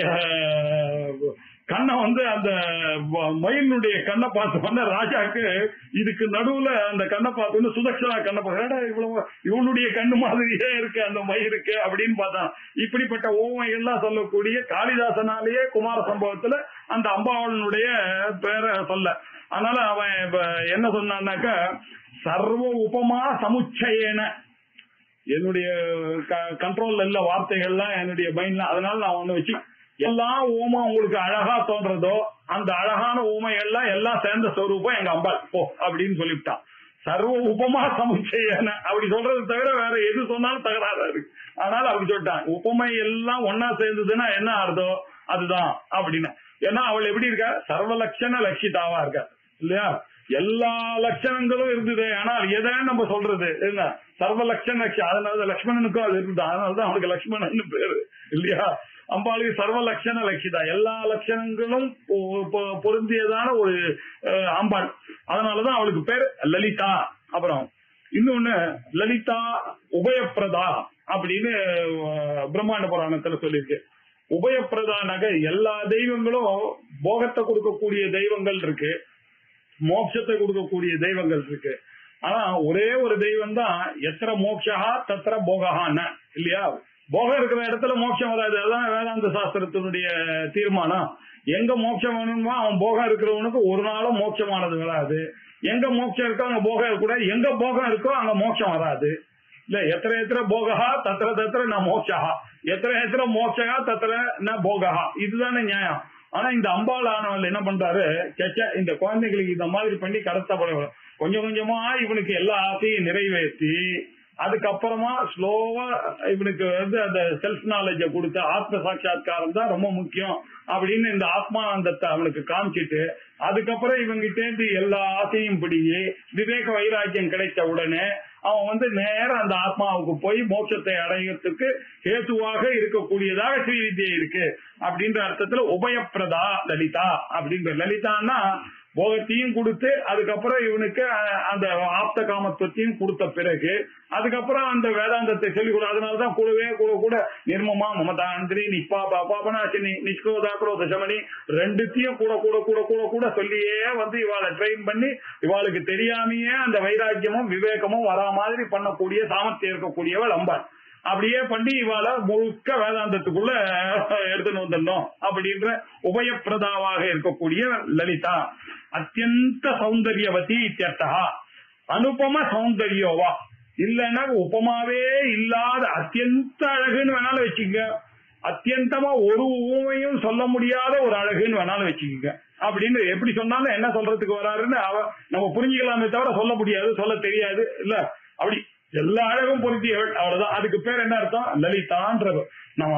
[SPEAKER 1] கண்ணை வந்து அந்த வ- மயிலுடைய கண்ணை பார்த்து வந்த ராஜாக்கு இதுக்கு நடுவுல அந்த கண்ணை பார்த்து சுதட்சணா கண்ணை பார்த்து "ஏடா இவ்வளவு இவனுடைய கண்ணு மாதிரியே இருக்கு அந்த மயிருக்கு அப்படின்னு பார்த்தான் இப்படிப்பட்ட ஓமைகள்லாம் சொல்லக்கூடிய காளிதாசனாலேயே குமார சம்பவத்துல அந்த அம்பாவளனுடைய பேரை சொல்ல அதனால அவன் இப்ப என்ன சொன்னான்னாக்கா சர்வ உபமா சமுச்சயன என்னுடைய கண்ட்ரோல்ல இல்ல வார்த்தைகள்லாம் என்னுடைய மைண்ட்ல அதனால நான் ஒண்ணு வச்சு எல்லா ஓமம் உங்களுக்கு அழகா தோன்றதோ அந்த அழகான ஓமைகள்லாம் எல்லாம் சேர்ந்த ஸ்வரூபம் எங்க அம்பாள் போ அப்படின்னு சொல்லிவிட்டான் சர்வ உபமா சமுச்சயன அப்படி சொல்றது தவிர வேற எது சொன்னாலும் தகராறா இருக்கு அதனால அப்படி சொல்லிட்டான் உபமை எல்லாம் ஒன்னா சேர்ந்ததுன்னா என்ன அர்த்தம் அதுதான் அப்படின்னு ஏன்னா அவள் எப்படி இருக்கா சர்வலட்சண லட்சிதாவா இருக்கா இல்லையா எல்லா லட்சணங்களும் இருந்தது ஆனால் எதை நம்ம சொல்றது என்ன சர்வ லட்சண லட்சம் அதனால லக்ஷ்மணனுக்கும் அது இருந்தது அதனாலதான் அவனுக்கு லக்ஷ்மணன் பேரு இல்லையா அம்பாளுக்கு சர்வ லட்சண லட்சிதா எல்லா லட்சணங்களும் பொ- பொ- பொருந்தியதான ஒரு அஹ், அம்பாள் அதனாலதான் அவளுக்கு பேர் லலிதா அப்புறம் இன்னொன்னு லலிதா உபயப்பிரதா அப்படின்னு அஹ், பிரம்மாண்ட புராணத்துல சொல்லியிருக்கு உபயப்பிரதா நகை எல்லா தெய்வங்களும் போகத்தை கொடுக்கக்கூடிய தெய்வங்கள் இருக்கு மோட்சத்தை கொடுக்கக்கூடிய தெய்வங்கள் இருக்கு ஆனா ஒரே ஒரு தெய்வம் தான் எத்தனை மோட்சா தத்திர போகஹான்னு இல்லையா போகம் இருக்கிற இடத்துல மோட்சம் வராது அதான் வேதாந்த சாஸ்திரத்தினுடைய தீர்மானம் எங்க மோட்சம் வேணுமோ அவன் போகம் இருக்கிறவனுக்கு ஒரு நாளும் மோட்சமானது வராது எங்க மோட்சம் இருக்கோ அங்க போகம் இருக்கக்கூடாது எங்க போகம் இருக்கோ அங்க மோட்சம் வராது இல்ல எத்தனை எத்தனை போகா தத்திர தத்திர ந மோட்சா எத்தனை எத்தனை மோட்சகா தத்திர ந போகா இதுதானே நியாயம் ஆனா இந்த அம்பாள் ஆனவள் என்ன பண்றாரு சச்ச இந்த குழந்தைகளுக்கு இந்த மாதிரி பண்ணி கடத்தப்பட கொஞ்சம் கொஞ்சமா இவனுக்கு எல்லா ஆசையும் நிறைவேற்றி அதுக்கப்புறமா ஸ்லோவா இவனுக்கு வந்து அந்த செல்ஃப் நாலேஜ கொடுத்து ஆத்ம சாட்சா்காரம் தான் ரொம்ப முக்கியம் அப்படின்னு இந்த ஆத்மானந்தத்தை அவனுக்கு காமிச்சிட்டு அதுக்கப்புறம் இவங்கிட்ட இருந்து எல்லா ஆசையும் பிடிங்கி விவேக வைராக்கியம் கிடைத்த உடனே அவன் வந்து நேரா அந்த ஆத்மாவுக்கு போய் மோட்சத்தை அடையறதுக்கு ஹேதுவாக இருக்கக்கூடியதாக ஸ்ரீ வித்யை இருக்கு அப்படின்ற அர்த்தத்துல உபயப்பிரதா லலிதா அப்படின்ற லலிதான்னா போகத்தையும் கொடுத்து அதுக்கப்புறம் இவனுக்கு அஹ், அந்த ஆப்த காமத்துவத்தையும் கொடுத்த பிறகு அதுக்கப்புறம் அந்த வேதாந்தத்தை சொல்லிக் கொடு அதனாலதான் கூடவே கூட கூட நிர்மமா மமதாந்திரி நிப்பா பாபாபனாசினி நிஷ்கோதா குரோத சமணி ரெண்டுத்தையும் கூட கூட கூட கூட கூட சொல்லியே வந்து இவாளை ட்ரெயின் பண்ணி இவாளுக்கு தெரியாமையே அந்த வைராக்கியமும் விவேகமும் வரா மாதிரி பண்ணக்கூடிய சாமர்த்தியம் இருக்கக்கூடியவள் அம்பாள் அப்படியே பண்ணி இவாள முழுக்க வேதாந்தத்துக்குள்ள எடுத்துன்னு வந்துடணும் அப்படின்ற உபயப்பிரதாவாக இருக்கக்கூடிய லலிதா அத்தியந்த சௌந்தரியவதி இத்தியர்த்தா அனுபம சௌந்தர்யோவா இல்லைன்னா உபமாவே இல்லாத அத்தியந்த அழகுன்னு வேணாலும் வச்சுக்கங்க அத்தியந்தமா ஒரு ஊமையும் சொல்ல முடியாத ஒரு அழகுன்னு வேணாலும் வச்சுக்கோங்க அப்படின்னு எப்படி சொன்னாலும் என்ன சொல்றதுக்கு வராருன்னு அவ நம்ம புரிஞ்சுக்கலாமே தவிர சொல்ல முடியாது சொல்ல தெரியாது இல்ல அப்படி எல்லா அழகும் பொருத்தியவள் அவ்வளவுதான் அதுக்கு பேர் என்ன அர்த்தம் லலிதான்ற நம்ம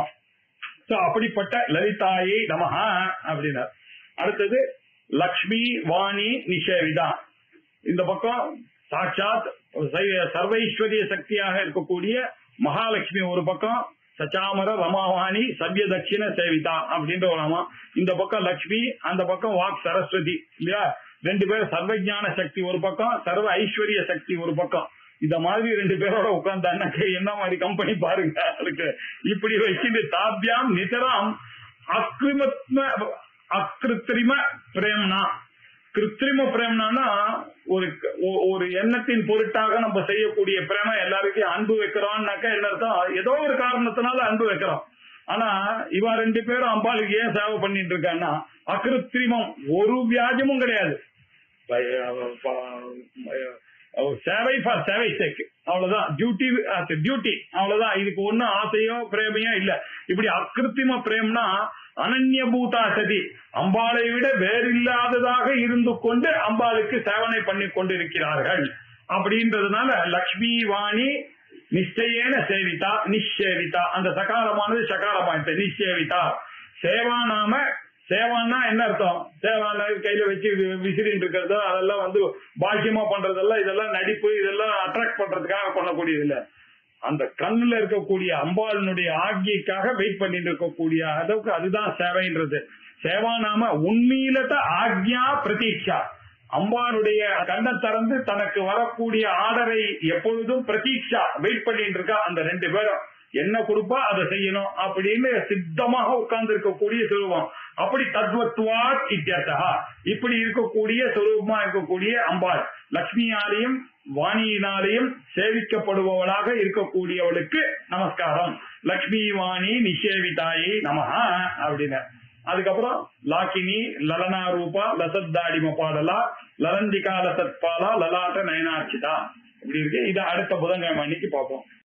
[SPEAKER 1] சோ அப்படிப்பட்ட லலிதாயை நமஹா அப்படின்னார் அடுத்தது லக்ஷ்மி வாணி நிஷேவிதா இந்த பக்கம் சாட்சாத் சை- சர்வைஸ்வரிய சக்தியாக இருக்கக்கூடிய மகாலட்சுமி ஒரு பக்கம் சச்சாமர ரமாவாணி சவ்ய தட்சிண சேவிதா அப்படின்ற ஒரு நாமம் இந்த பக்கம் லக்ஷ்மி அந்த பக்கம் வாக் சரஸ்வதி இல்லையா ரெண்டு பேரும் சர்வஜான சக்தி ஒரு பக்கம் சர்வ ஐஸ்வர்ய சக்தி ஒரு பக்கம் இந்த மாதிரி ரெண்டு பேரோட உட்கார்ந்தாக்க என்ன மாதிரி கம்பெனி பாருங்க அதுக்கு இப்படி வச்சுட்டு தாபியாம் நிதராம் அக்ரிமத்ம அக்கிருத்திரிம பிரேம்னா கிருத்திரிம பிரேம்னா ஒரு ஒ- ஒரு எண்ணத்தின் பொருட்டாக நம்ம செய்யக்கூடிய பிரேமம் எல்லாருக்கும் அன்பு வைக்கிறோம்னாக்கா என்ன அர்த்தம் ஏதோ ஒரு காரணத்தினால அன்பு வைக்கிறோம் ஆனா இவ ரெண்டு பேரும் அம்பாளுக்கு ஏன் சேவை பண்ணிட்டு இருக்கான்னா அகிருத்திரிமம் ஒரு வியாஜமும் கிடையாது ப- ப- சேவை ஃபார் சேவை சேக் அவ்வளவுதான் டியூட்டி டியூட்டி அவ்வளவுதான் இதுக்கு ஒண்ணும் ஆசையோ பிரேமையோ இல்ல இப்படி அக்கிருத்திம பிரேம்னா அனன்யபூதா சதி அம்பாளை விட வேறில்லாததாக இருந்து கொண்டு அம்பாளுக்கு சேவனை பண்ணி கொண்டிருக்கிறார்கள் அப்படின்றதுனால லக்ஷ்மி வாணி நிச்சயேன சேவிதா நிஷேவிதா அந்த சகாரமானது சகாரமாயிட்டு நிஷேவிதா சேவா நாம சேவான்னா என்ன அர்த்தம் சேவான கையில வச்சு வி- விசிறின்னு இருக்கிறதோ அதெல்லாம் வந்து பாக்கியமா பண்றதெல்லாம் இதெல்லாம் நடிப்பு இதெல்லாம் அட்ராக்ட் பண்றதுக்காக பண்ணக்கூடியது இல்ல அந்த கண்ணுல இருக்கக்கூடிய அம்பாளினுடைய ஆக்கியக்காக வெயிட் பண்ணிட்டு இருக்கக்கூடிய அளவுக்கு அதுதான் சேவைன்றது சேவா நாம உண்மையிலத ஆக்ஞா பிரதீட்சா அம்பாளுடைய கண்ணை திறந்து தனக்கு வரக்கூடிய ஆர்டரை எப்பொழுதும் பிரதீட்சா வெயிட் பண்ணிட்டு இருக்கா அந்த ரெண்டு பேரும் என்ன கொடுப்பா அதை செய்யணும் அப்படின்னு சித்தமாக உட்கார்ந்து இருக்கக்கூடிய சுரூபம் அப்படி தத்வத்வாத் இத்தியர்த்தா இப்படி இருக்கக்கூடிய சுரூபமா இருக்கக்கூடிய அம்பாள் லக்ஷ்மியாலையும் வாணியினாலையும் சேவிக்கப்படுபவளாக இருக்கக்கூடியவளுக்கு நமஸ்காரம் லக்ஷ்மி வாணி நிஷேவிதாயை நமஹா அப்படின்னு அதுக்கப்புறம் லாக்கினி லலனா ரூபா லசத்தாடிம பாடலா லலந்திகா லசத்பாலா லலாட்ட நயனார்ச்சிதா இப்படி இருக்கு இது அடுத்த புதன்கிழமை அன்னைக்கு பார்ப்போம்